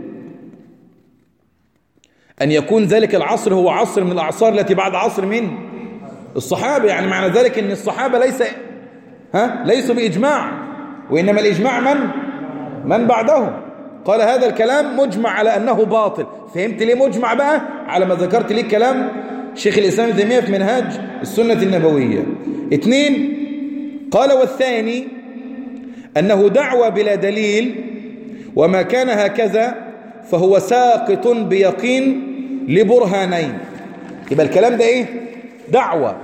أن يكون ذلك العصر هو عصر من الأعصار التي بعد عصر من الصحابة يعني معنى ذلك أن الصحابة ليس ها ليسوا بإجماع وإنما الإجماع من من بعدهم قال هذا الكلام مجمع على أنه باطل فهمت ليه مجمع بقى على ما ذكرت ليه كلام شيخ الإسلام ابن تيمية في منهاج السنة النبوية اثنين قال والثاني أنه دعوة بلا دليل وما كان هكذا فهو ساقط بيقين لبرهانين يبقى الكلام ده ايه دعوة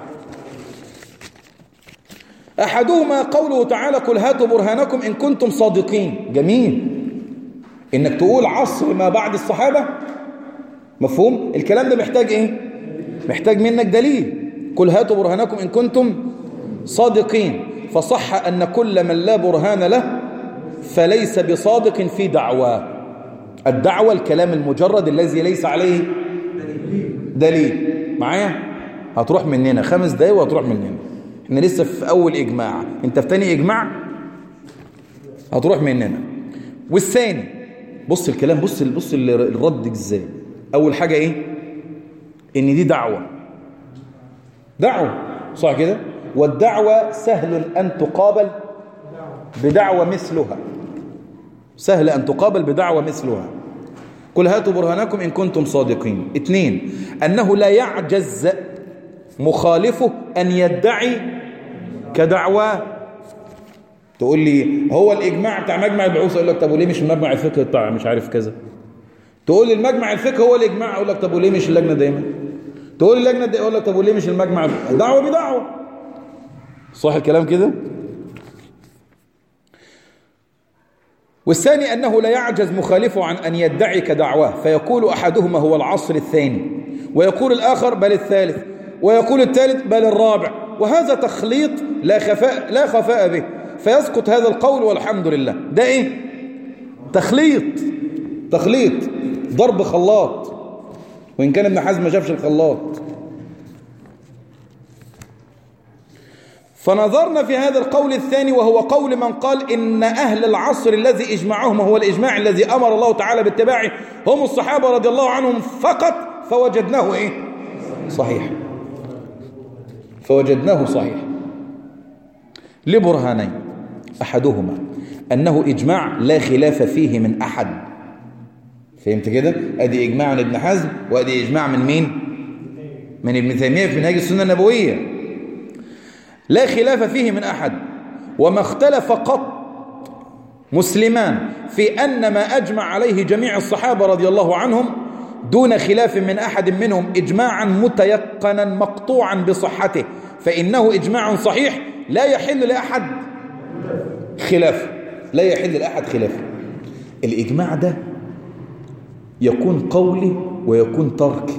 أحدهما قوله تعالى قل هاتوا برهانكم إن كنتم صادقين جميل إنك تقول عصر ما بعد الصحابة مفهوم الكلام ده محتاج إيه محتاج منك دليل قل هاتوا برهانكم إن كنتم صادقين فصح أن كل من لا برهان له فليس بصادق في دعواه الدعوة الكلام المجرد الذي ليس عليه دليل معايا هتروح مننا خمس دقايق وهتروح مننا احنا لسه في اول اجماع انت في تاني اجماع هتروح مننا والثاني بص الكلام بص بص الرد ازاي اول حاجه ايه ان دي دعوه دعوه صح كده والدعوه سهل ان تقابل بدعوه مثلها سهل ان تقابل بدعوه مثلها قل هاتوا برهانكم ان كنتم صادقين اثنين انه لا يعجز مخالفه أن يدعي كدعواه تقول لي هو الإجماع بتاع مجمع البعوث أقول لك طب وليه مش مجمع الفقه بتاع مش عارف كذا تقول لي المجمع الفقه هو الإجماع أقول لك طب وليه مش اللجنة دايما تقول لي اللجنة دي أقول لك طب وليه مش المجمع دعوة بدعوة صح الكلام كده والثاني أنه لا يعجز مخالفه عن أن يدعي كدعواه فيقول أحدهما هو العصر الثاني ويقول الآخر بل الثالث ويقول الثالث بل الرابع وهذا تخليط لا خفاء, لا خفاء به فيسقط هذا القول والحمد لله ده إيه؟ تخليط تخليط ضرب خلاط وإن كان ابن حزم ما شافش الخلاط فنظرنا في هذا القول الثاني وهو قول من قال إن أهل العصر الذي إجمعهم هو الإجماع الذي أمر الله تعالى باتباعه هم الصحابة رضي الله عنهم فقط فوجدناه إيه؟ صحيح فوجدناه صحيح لبرهانين أحدهما أنه إجماع لا خلاف فيه من أحد فهمت كده؟ أدي إجماع من ابن حزم وأدي إجماع من مين؟ من ابن تيمية في منهاج السنة النبوية لا خلاف فيه من أحد وما اختلف قط مسلمان في أن ما أجمع عليه جميع الصحابة رضي الله عنهم دون خلاف من أحد منهم إجماعا متيقنا مقطوعا بصحته فإنه إجماع صحيح لا يحل لأحد خلافه لا يحل لأحد خلافه الإجماع ده يكون قولي ويكون ترك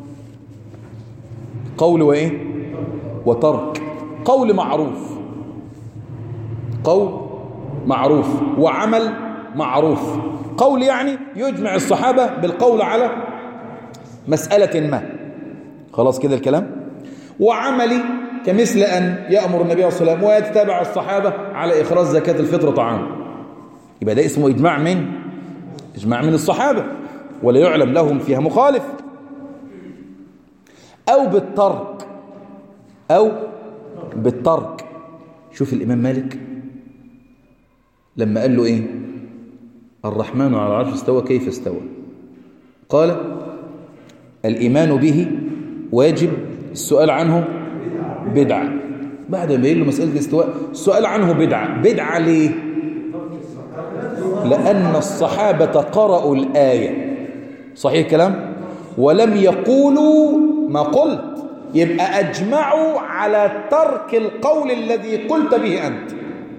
قول وإيه وترك قول معروف قول معروف وعمل معروف قول يعني يجمع الصحابة بالقول على مسألة ما خلاص كده الكلام وعملي كمثل أن يأمر النبي صلى الله عليه وسلم ويتتابع الصحابة على إخراج زكاة الفطر طعام يبقى ده اسمه إجماع من إجماع من الصحابة ولا يعلم لهم فيها مخالف أو بالترك أو بالترك شوف الإمام مالك لما قال له إيه الرحمن على العرش استوى كيف استوى قال الإيمان به واجب السؤال عنه بدعة بعد ما يقول له مسألة الاستواء السؤال عنه بدعة بدعة ليه لأن الصحابة قرأوا الآية صحيح الكلام ولم يقولوا ما قلت يبقى أجمعوا على ترك القول الذي قلت به أنت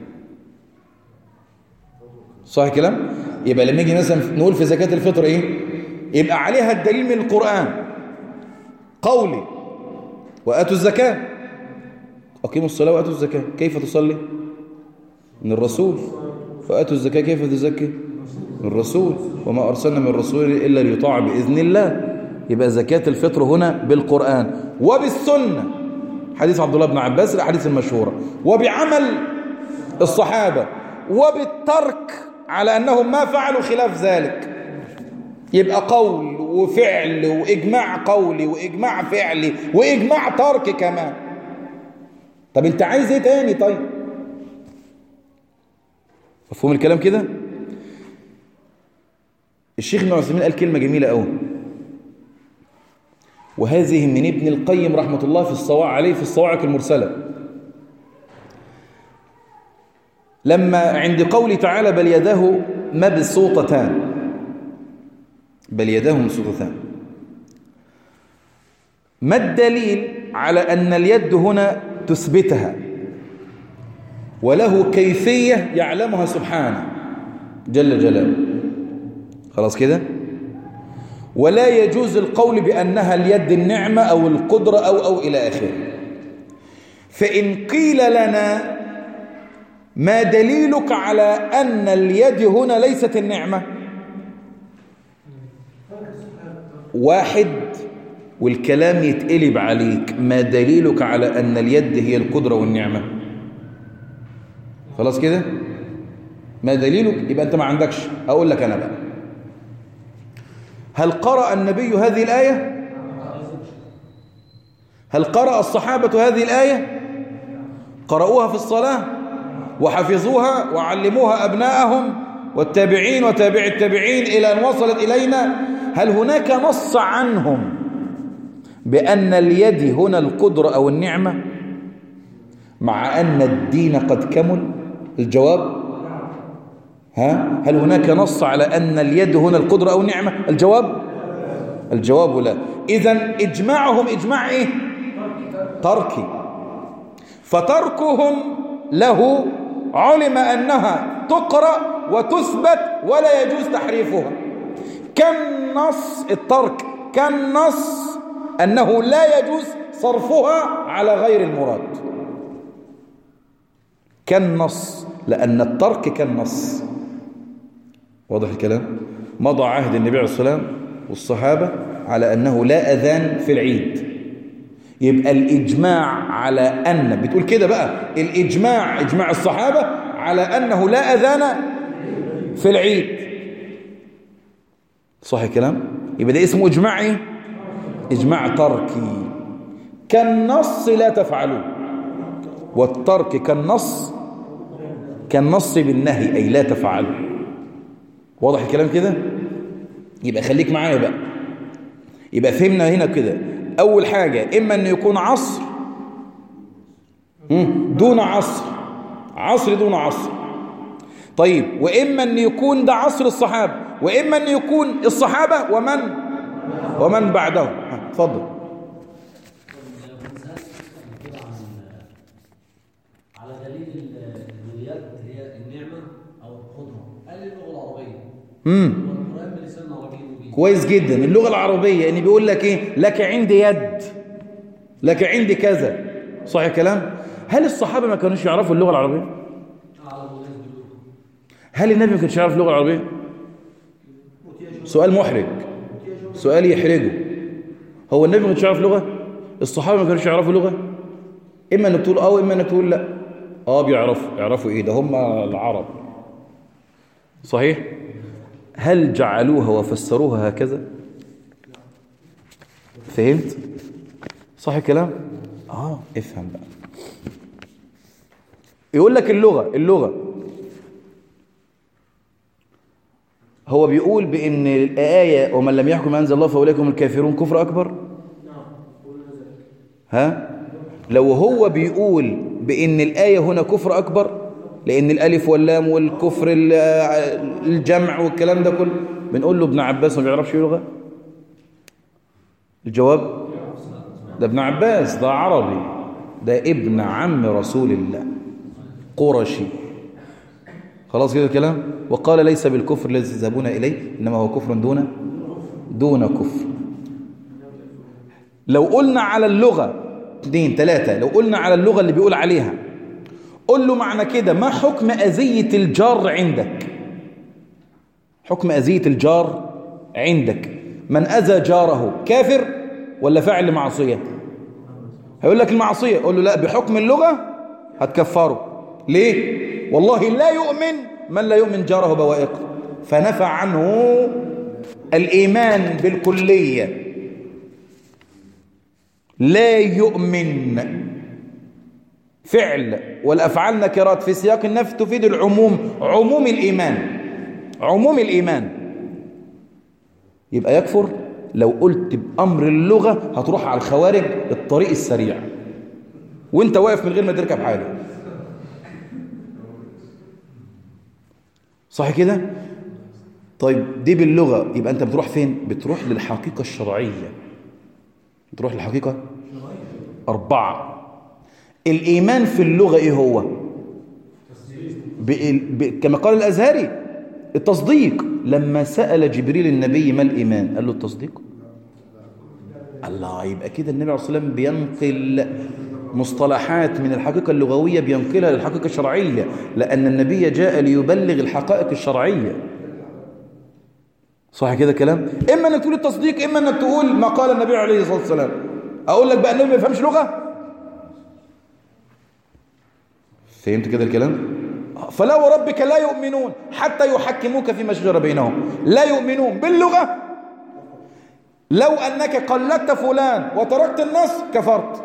صح الكلام يبقى لما يجي مثلا نقول في زكاة الفطر إيه يبقى عليها الدليل من القرآن قولي وآتوا الزكاة أقيموا الصلاة وآتوا الزكاة كيف تصلي من الرسول فآتوا الزكاة كيف تزكي من الرسول وما أرسلنا من رسول إلا ليطاع بإذن الله يبقى زكاة الفطر هنا بالقرآن وبالسنة حديث عبد الله بن عباس الحديث المشهورة وبعمل الصحابة وبالترك على أنهم ما فعلوا خلاف ذلك يبقى قول وفعل وإجماع قولي وإجماع فعلي وإجماع ترك كمان طب انت عايز ايه تاني طيب مفهوم الكلام كده الشيخ ابن عثيمين قال كلمة جميلة قوي وهذه من ابن القيم رحمة الله في الصواع عليه في الصواعق المرسلة لما عند قول تعالى بل يداه مبسوطتان بل يداه مبسوطتان ما الدليل على أن اليد هنا تثبتها وله كيفية يعلمها سبحانه جل جلاله خلاص كده ولا يجوز القول بأنها اليد النعمة أو القدرة أو أو إلى آخره فإن قيل لنا ما دليلك على أن اليد هنا ليست النعمة واحد والكلام يتقلب عليك ما دليلك على أن اليد هي القدرة والنعمة خلاص كده ما دليلك يبقى أنت ما عندكش أقول لك أنا بقى هل قرأ النبي هذه الآية هل قرأ الصحابة هذه الآية قرأوها في الصلاة وحفظوها وعلموها أبناءهم والتابعين وتابع التابعين إلى أن وصلت إلينا هل هناك نص عنهم بأن اليد هنا القدرة أو النعمة مع أن الدين قد كمل الجواب ها هل هناك نص على أن اليد هنا القدرة أو نعمة الجواب الجواب لا إذا إجماعهم إجماع إيه تركي فتركهم له علم أنها تقرأ وتثبت ولا يجوز تحريفها كم نص الترك كم نص أنه لا يجوز صرفها على غير المراد كم نص لأن الترك كالنص واضح الكلام مضى عهد النبي عليه الصلاة والسلام والصحابة على أنه لا أذان في العيد يبقى الإجماع على أن بتقول كده بقى الإجماع إجماع الصحابة على أنه لا أذان في العيد صح الكلام يبقى ده اسمه إجماع إيه؟ إجماع تركي كالنص لا تفعلوه والترك كالنص كالنص بالنهي أي لا تفعلوا واضح الكلام كده يبقى خليك معايا بقى يبقى فهمنا هنا كده أول حاجة إما أن يكون عصر دون عصر عصر دون عصر طيب وإما أن يكون ده عصر الصحابة وإما أن يكون الصحابة ومن ومن بعدهم اتفضل على دليل اليد هي النعمة أو القدرة قال اللغة العربية امم والقرآن بلسان عربي مبين كويس جدا اللغة العربية ان بيقول لك ايه لك عندي يد لك عندي كذا صح الكلام هل الصحابة ما كانوش يعرفوا اللغة العربية أعلم الناس باللغة هل النبي ما كانش يعرف اللغة العربية سؤال محرج سؤال يحرجه هو النبي ما كانش يعرف لغة الصحابة ما كانوش يعرفوا لغة اما انك تقول اه واما انك تقول لا اه بيعرفوا يعرفوا ايه ده هم العرب صحيح هل جعلوها وفسروها هكذا فهمت صح الكلام اه افهم بقى يقول لك اللغة اللغة هو بيقول بأن الآية ومن لم يحكم أنزل الله فأولئك هم الكافرون كفر أكبر ها لو هو بيقول بأن الآية هنا كفر أكبر لأن الألف واللام والكفر ال- الجمع والكلام ده كله بنقول له ابن عباس ما بيعرفش لغة الجواب ده ابن عباس ده عربي ده ابن عم رسول الله قرشي خلاص كده الكلام وقال ليس بالكفر الذي تذهبون إليه إنما هو كفر دون دون كفر لو قلنا على اللغة اثنين ثلاثة لو قلنا على اللغة اللي بيقول عليها قل له معنى كده ما حكم أذية الجار عندك حكم أذية الجار عندك من أذى جاره كافر ولا فاعل معصية هيقول لك المعصية قول له لا بحكم اللغة هتكفره ليه والله لا يؤمن من لا يؤمن جاره بوائقه فنفى عنه الإيمان بالكلية لا يؤمن فعل والأفعال نكرات في سياق النفي تفيد العموم عموم الإيمان عموم الإيمان يبقى يكفر لو قلت بأمر اللغة هتروح على الخوارج الطريق السريع وانت واقف من غير ما تركب حاجة صح كده طيب دي باللغة يبقى انت بتروح فين بتروح للحقيقة الشرعية بتروح للحقيقة أربعة الإيمان في اللغة إيه هو ب... ب... كما قال الأزهري التصديق لما سأل جبريل النبي ما الإيمان قال له التصديق الله يبقى كده النبي عليه الصلاة والسلام بينقل مصطلحات من الحقيقة اللغوية بينقلها للحقيقة الشرعية لأن النبي جاء ليبلغ الحقائق الشرعية صح كده كلام إما أنك تقول التصديق إما أنك تقول ما قال النبي عليه الصلاة والسلام أقول لك بقى النبي ما يفهمش لغة فهمت كده الكلام فلا وربك لا يؤمنون حتى يحكموك فيما شجر بينهم لا يؤمنون باللغة لو أنك قلدت فلان وتركت النص كفرت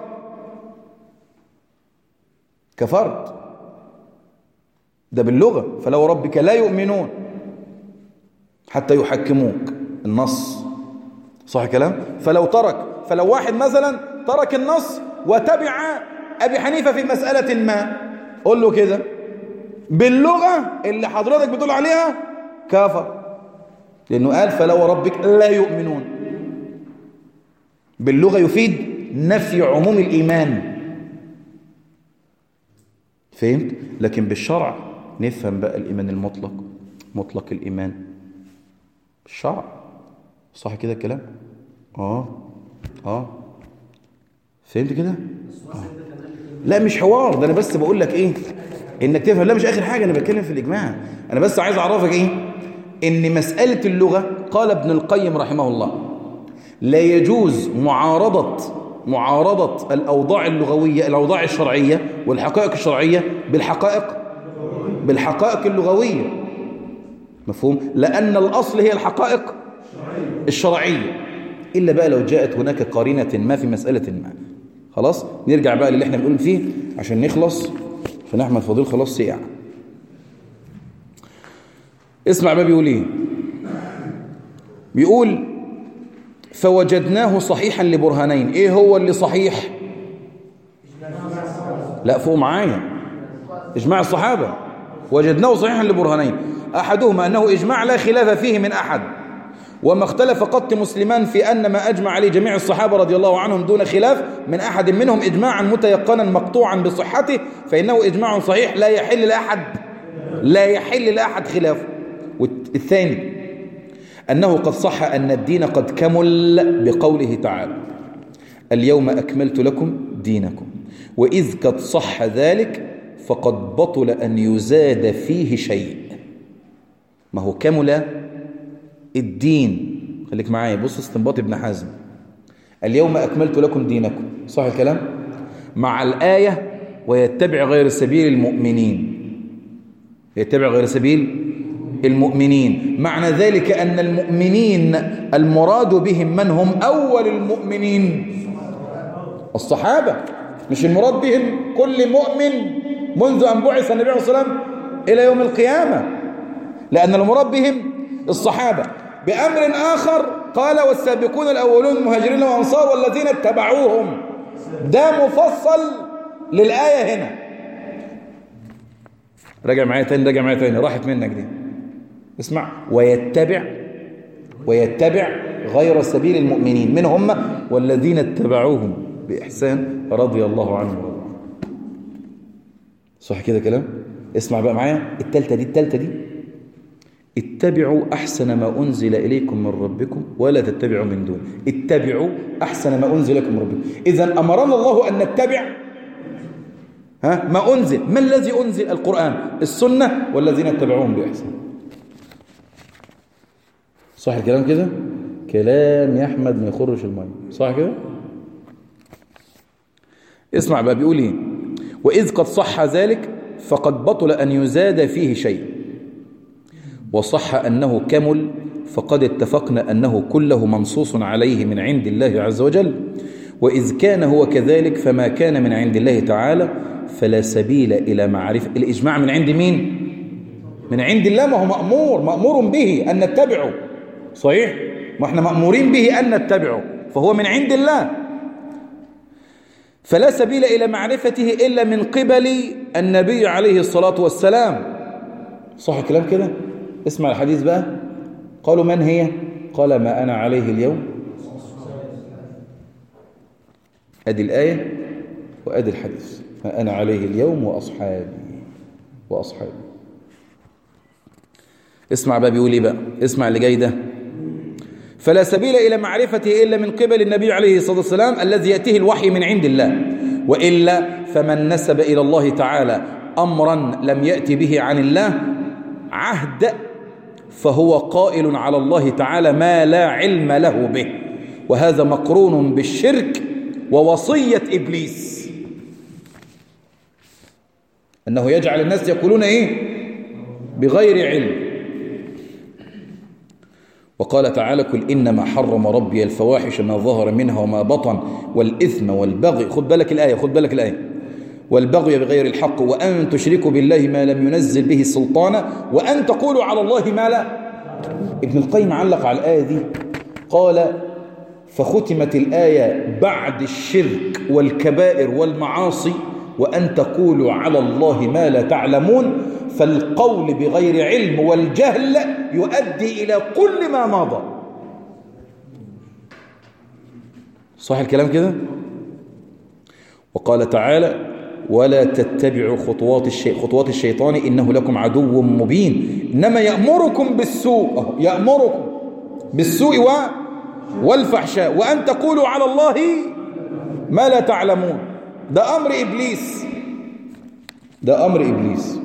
كفرت ده باللغة فلو ربك لا يؤمنون حتى يحكموك النص صح كلام فلو ترك فلو واحد مثلا ترك النص وتبع أبي حنيفة في مسألة ما قول له كده باللغة اللي حضرتك بتقول عليها كافر لأنه قال فلا وربك لا يؤمنون باللغة يفيد نفي عموم الإيمان فهمت؟ لكن بالشرع نفهم بقى الإيمان المطلق مطلق الإيمان الشرع صح كده الكلام؟ آه آه فهمت كده؟ آه. لا مش حوار ده أنا بس بقول لك إيه إنك تفهم لا مش آخر حاجة أنا بتكلم في الإجماع أنا بس عايز أعرفك إيه إن مسألة اللغة قال ابن القيم رحمه الله لا يجوز معارضة معارضة الأوضاع اللغوية الأوضاع الشرعية والحقائق الشرعية بالحقائق بالحقائق اللغوية مفهوم لأن الأصل هي الحقائق الشرعية إلا بقى لو جاءت هناك قارنة ما في مسألة ما خلاص نرجع بقى للي احنا بنقول فيه عشان نخلص عشان أحمد فضيل خلاص سيع اسمع بقى بيقول ايه بيقول فوجدناه صحيحا لبرهانين ايه هو اللي صحيح لا فوق معايا اجماع الصحابة وجدناه صحيحا لبرهانين احدهما انه اجماع لا خلاف فيه من احد وما اختلف قط مسلمان في ان ما اجمع عليه جميع الصحابة رضي الله عنهم دون خلاف من احد منهم اجماعا متيقنا مقطوعا بصحته فانه اجماع صحيح لا يحل لاحد لا يحل لاحد خلافه والثاني أنه قد صح أن الدين قد كمل بقوله تعالى اليوم أكملت لكم دينكم وإذ قد صح ذلك فقد بطل أن يزاد فيه شيء ما هو كمل الدين خليك معايا بص استنباط ابن حزم اليوم أكملت لكم دينكم صح الكلام مع الآية ويتبع غير سبيل المؤمنين يتبع غير سبيل المؤمنين معنى ذلك أن المؤمنين المراد بهم من هم أول المؤمنين الصحابة مش المراد بهم كل مؤمن منذ أن بعث النبي عليه الصلاة والسلام إلى يوم القيامة لأن المراد بهم الصحابة بأمر آخر قال والسابقون الأولون المهاجرين والأنصار والذين اتبعوهم ده مفصل للآية هنا راجع معايا تاني راجع معايا تاني راحت منك دي اسمع ويتبع ويتبع غير سبيل المؤمنين من هم والذين اتبعوهم بإحسان رضي الله عنهم ورضوا عنه صح كده كلام اسمع بقى معايا التالتة دي التالتة دي اتبعوا أحسن ما أنزل إليكم من ربكم ولا تتبعوا من دون اتبعوا أحسن ما أنزل لكم من ربكم إذا أمرنا الله أن نتبع ها ما أنزل ما الذي أنزل القرآن السنة والذين اتبعوهم بإحسان صح الكلام كده كلام يا أحمد ما يخرش المية صح كده اسمع بقى بيقول ايه وإذ قد صح ذلك فقد بطل أن يزاد فيه شيء وصح أنه كمل فقد اتفقنا أنه كله منصوص عليه من عند الله عز وجل وإذ كان هو كذلك فما كان من عند الله تعالى فلا سبيل إلى معرفة الإجماع من عند مين؟ من عند الله ما هو مأمور مأمور به أن نتبعه صحيح؟ ما احنا مأمورين به أن نتبعه فهو من عند الله فلا سبيل إلى معرفته إلا من قبل النبي عليه الصلاة والسلام صح الكلام كده؟ اسمع الحديث بقى قالوا من هي؟ قال ما أنا عليه اليوم أدي الآية وأدي الحديث ما أنا عليه اليوم وأصحابي وأصحابي اسمع بقى بيقول ايه بقى اسمع اللي جاي ده فلا سبيل إلى معرفته إلا من قبل النبي عليه الصلاة والسلام الذي يأتيه الوحي من عند الله وإلا فمن نسب إلى الله تعالى أمرا لم يأتي به عن الله عهد فهو قائل على الله تعالى ما لا علم له به وهذا مقرون بالشرك ووصية إبليس أنه يجعل الناس يقولون إيه بغير علم وقال تعالى قل إنما حرم ربي الفواحش ما ظهر منها وما بطن والإثم والبغي خد بالك الآية خد بالك الآية والبغي بغير الحق وأن تشركوا بالله ما لم ينزل به سلطانا وأن تقولوا على الله ما لا ابن القيم علق على الآية دي قال فختمت الآية بعد الشرك والكبائر والمعاصي وأن تقولوا على الله ما لا تعلمون فالقول بغير علم والجهل يؤدي إلى كل ما مضى صح الكلام كده وقال تعالى ولا تتبعوا خطوات الشيء خطوات الشيطان إنه لكم عدو مبين إنما يأمركم بالسوء أهو، يأمركم بالسوء و والفحشاء وأن تقولوا على الله ما لا تعلمون ده أمر إبليس ده أمر إبليس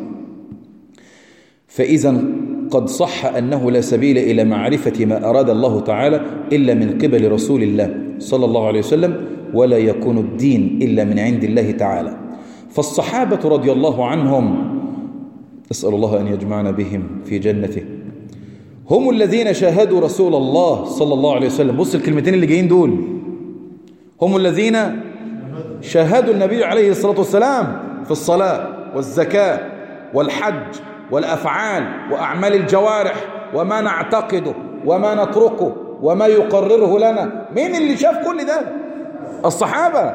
فإذا قد صح أنه لا سبيل إلى معرفة ما أراد الله تعالى إلا من قبل رسول الله صلى الله عليه وسلم ولا يكون الدين إلا من عند الله تعالى فالصحابة رضي الله عنهم أسأل الله أن يجمعنا بهم في جنته هم الذين شاهدوا رسول الله صلى الله عليه وسلم بص الكلمتين اللي جايين دول هم الذين شاهدوا النبي عليه الصلاة والسلام في الصلاة والزكاة والحج والأفعال وأعمال الجوارح وما نعتقده وما نتركه وما يقرره لنا مين اللي شاف كل ده الصحابة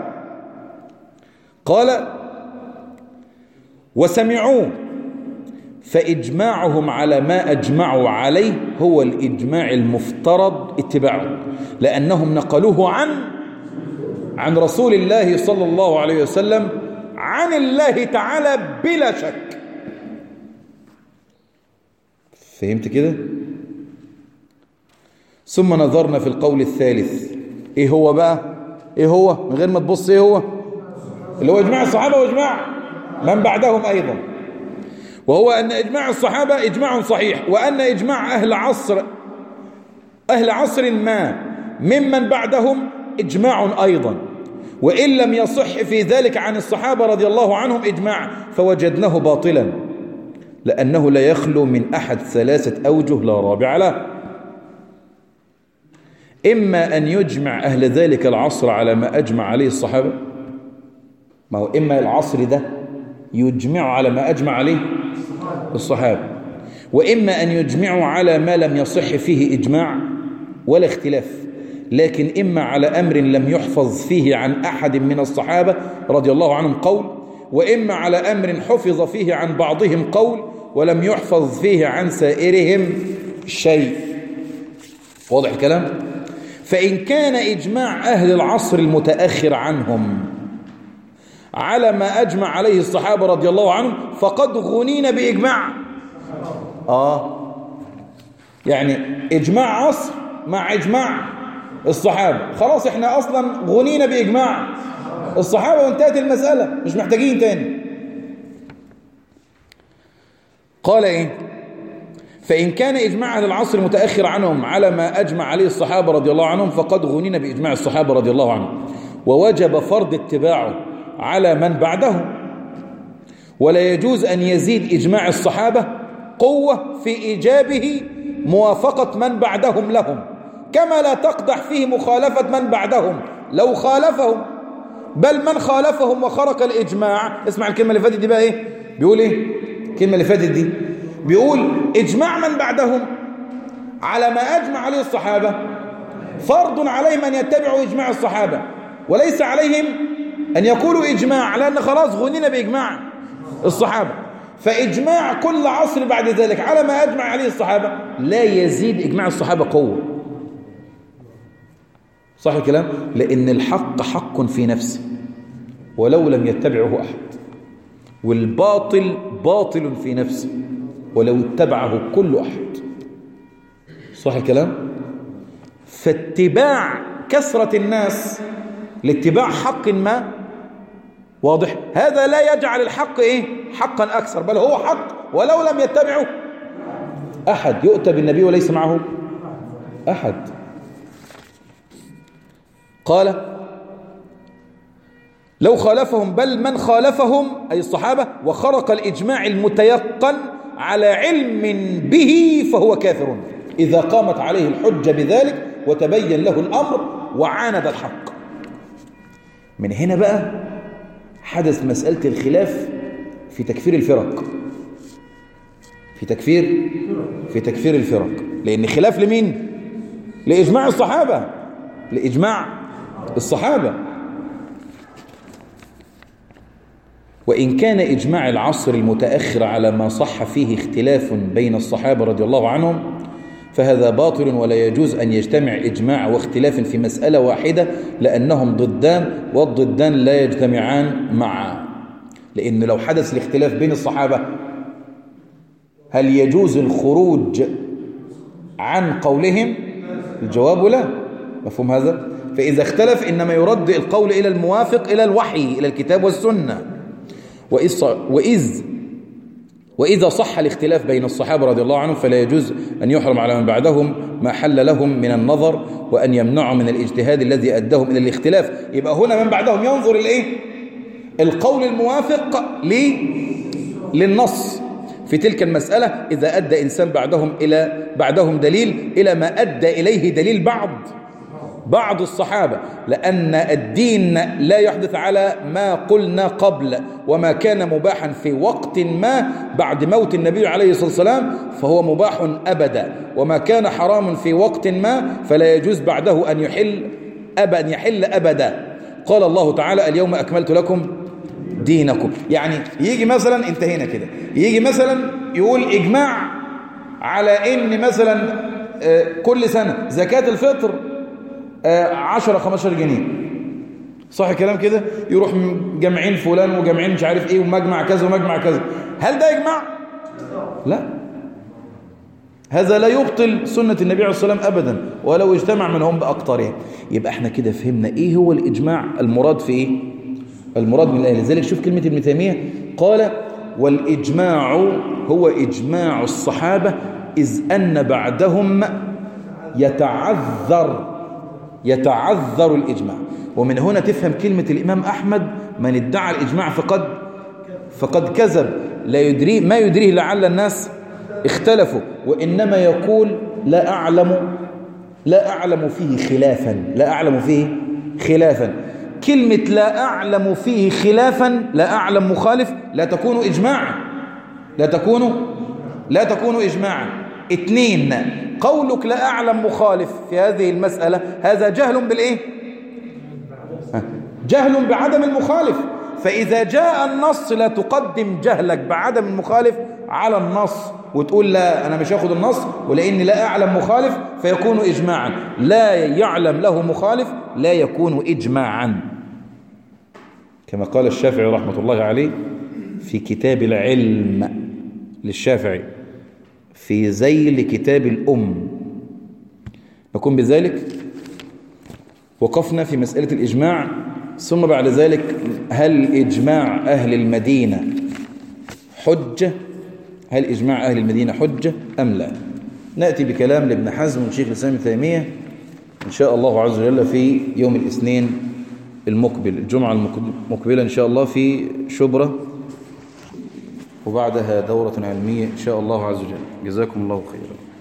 قال وسمعوه فإجماعهم على ما أجمعوا عليه هو الإجماع المفترض اتباعه لأنهم نقلوه عن عن رسول الله صلى الله عليه وسلم عن الله تعالى بلا شك فهمت كده ثم نظرنا في القول الثالث ايه هو بقى ايه هو من غير ما تبص ايه هو اللي هو اجماع الصحابه واجماع من بعدهم ايضا وهو ان اجماع الصحابه اجماع صحيح وان اجماع اهل عصر اهل عصر ما ممن بعدهم اجماع ايضا وان لم يصح في ذلك عن الصحابه رضي الله عنهم اجماع فوجدناه باطلا لانه لا يخلو من احد ثلاثه اوجه لا رابع له إما أن يجمع أهل ذلك العصر على ما أجمع عليه الصحابة ما هو إما العصر ده يجمع على ما أجمع عليه الصحابة وإما أن يجمعوا على ما لم يصح فيه إجماع ولا اختلاف لكن إما على أمر لم يحفظ فيه عن أحد من الصحابة رضي الله عنهم قول وإما على أمر حفظ فيه عن بعضهم قول ولم يحفظ فيه عن سائرهم شيء واضح الكلام؟ فإن كان إجماع أهل العصر المتأخر عنهم على ما أجمع عليه الصحابة رضي الله عنهم فقد غنينا بإجماع آه يعني إجماع عصر مع إجماع الصحابة خلاص إحنا أصلا غنينا بإجماع الصحابة وانتهت المسألة مش محتاجين تاني قال إيه فإن كان إجماع أهل العصر المتأخر عنهم على ما أجمع عليه الصحابة رضي الله عنهم فقد غنينا بإجماع الصحابة رضي الله عنهم ووجب فرض اتباعه على من بعده ولا يجوز أن يزيد إجماع الصحابة قوة في إيجابه موافقة من بعدهم لهم كما لا تقدح فيه مخالفة من بعدهم لو خالفهم بل من خالفهم وخرق الإجماع اسمع الكلمة اللي فاتت دي بقى إيه بيقول إيه الكلمة اللي فاتت دي بيقول إجماع من بعدهم على ما أجمع عليه الصحابة فرض عليهم أن يتبعوا إجماع الصحابة وليس عليهم أن يقولوا إجماع لأن خلاص غنينا بإجماع الصحابة فإجماع كل عصر بعد ذلك على ما أجمع عليه الصحابة لا يزيد إجماع الصحابة قوة صح الكلام؟ لأن الحق حق في نفسه ولو لم يتبعه أحد والباطل باطل في نفسه ولو اتبعه كل أحد صح الكلام فاتباع كثرة الناس لاتباع حق ما واضح هذا لا يجعل الحق إيه حقا أكثر بل هو حق ولو لم يتبعه أحد يؤتى بالنبي وليس معه أحد قال لو خالفهم بل من خالفهم أي الصحابة وخرق الإجماع المتيقن على علم به فهو كافر إذا قامت عليه الحجة بذلك وتبين له الأمر وعاند الحق من هنا بقى حدث مسألة الخلاف في تكفير الفرق في تكفير في تكفير الفرق لأن خلاف لمين لإجماع الصحابة لإجماع الصحابة وإن كان إجماع العصر المتأخر على ما صح فيه اختلاف بين الصحابة رضي الله عنهم فهذا باطل ولا يجوز أن يجتمع إجماع واختلاف في مسألة واحدة لأنهم ضدان والضدان لا يجتمعان معا لأن لو حدث الاختلاف بين الصحابة هل يجوز الخروج عن قولهم الجواب لا مفهوم هذا فإذا اختلف إنما يرد القول إلى الموافق إلى الوحي إلى الكتاب والسنة وإذ, وإذ وإذا صح الاختلاف بين الصحابة رضي الله عنهم فلا يجوز أن يحرم على من بعدهم ما حل لهم من النظر وأن يمنعوا من الاجتهاد الذي أدهم إلى الاختلاف يبقى هنا من بعدهم ينظر الإيه؟ القول الموافق للنص في تلك المسألة إذا أدى إنسان بعدهم إلى بعدهم دليل إلى ما أدى إليه دليل بعض بعض الصحابة لأن الدين لا يحدث على ما قلنا قبل وما كان مباحا في وقت ما بعد موت النبي عليه الصلاة والسلام فهو مباح أبدا وما كان حرام في وقت ما فلا يجوز بعده أن يحل أبا أن يحل أبدا قال الله تعالى اليوم أكملت لكم دينكم يعني يجي مثلا انتهينا كده يجي مثلا يقول إجماع على إن مثلا كل سنة زكاة الفطر 10 15 جنيه صح الكلام كده يروح جمعين فلان وجمعين مش عارف ايه ومجمع كذا ومجمع كذا هل ده اجماع لا هذا لا يبطل سنة النبي عليه الصلاة والسلام أبدا ولو اجتمع منهم بأقطارهم يبقى احنا كده فهمنا ايه هو الإجماع المراد في ايه المراد من الآية لذلك شوف كلمة ابن تيمية قال والإجماع هو إجماع الصحابة إذ أن بعدهم يتعذر يتعذر الإجماع ومن هنا تفهم كلمة الإمام أحمد من ادعى الإجماع فقد فقد كذب لا يدري ما يدريه لعل الناس اختلفوا وإنما يقول لا أعلم لا أعلم فيه خلافا لا أعلم فيه خلافا كلمة لا أعلم فيه خلافا لا أعلم مخالف لا تكون إجماعا لا تكون لا تكون إجماعا اثنين قولك لا أعلم مخالف في هذه المسألة هذا جهل بالإيه جهل بعدم المخالف فإذا جاء النص لا تقدم جهلك بعدم المخالف على النص وتقول لا أنا مش هاخد النص ولأني لا أعلم مخالف فيكون إجماعا لا يعلم له مخالف لا يكون إجماعا كما قال الشافعي رحمة الله عليه في كتاب العلم للشافعي في ذيل كتاب الأم نكون بذلك وقفنا في مسألة الإجماع ثم بعد ذلك هل إجماع أهل المدينة حجة هل إجماع أهل المدينة حجة أم لا نأتي بكلام لابن حزم والشيخ الإسلام تيمية إن شاء الله عز وجل في يوم الاثنين المقبل الجمعة المقبلة إن شاء الله في شبرة وبعدها دورة علمية إن شاء الله عز وجل جزاكم الله خيرا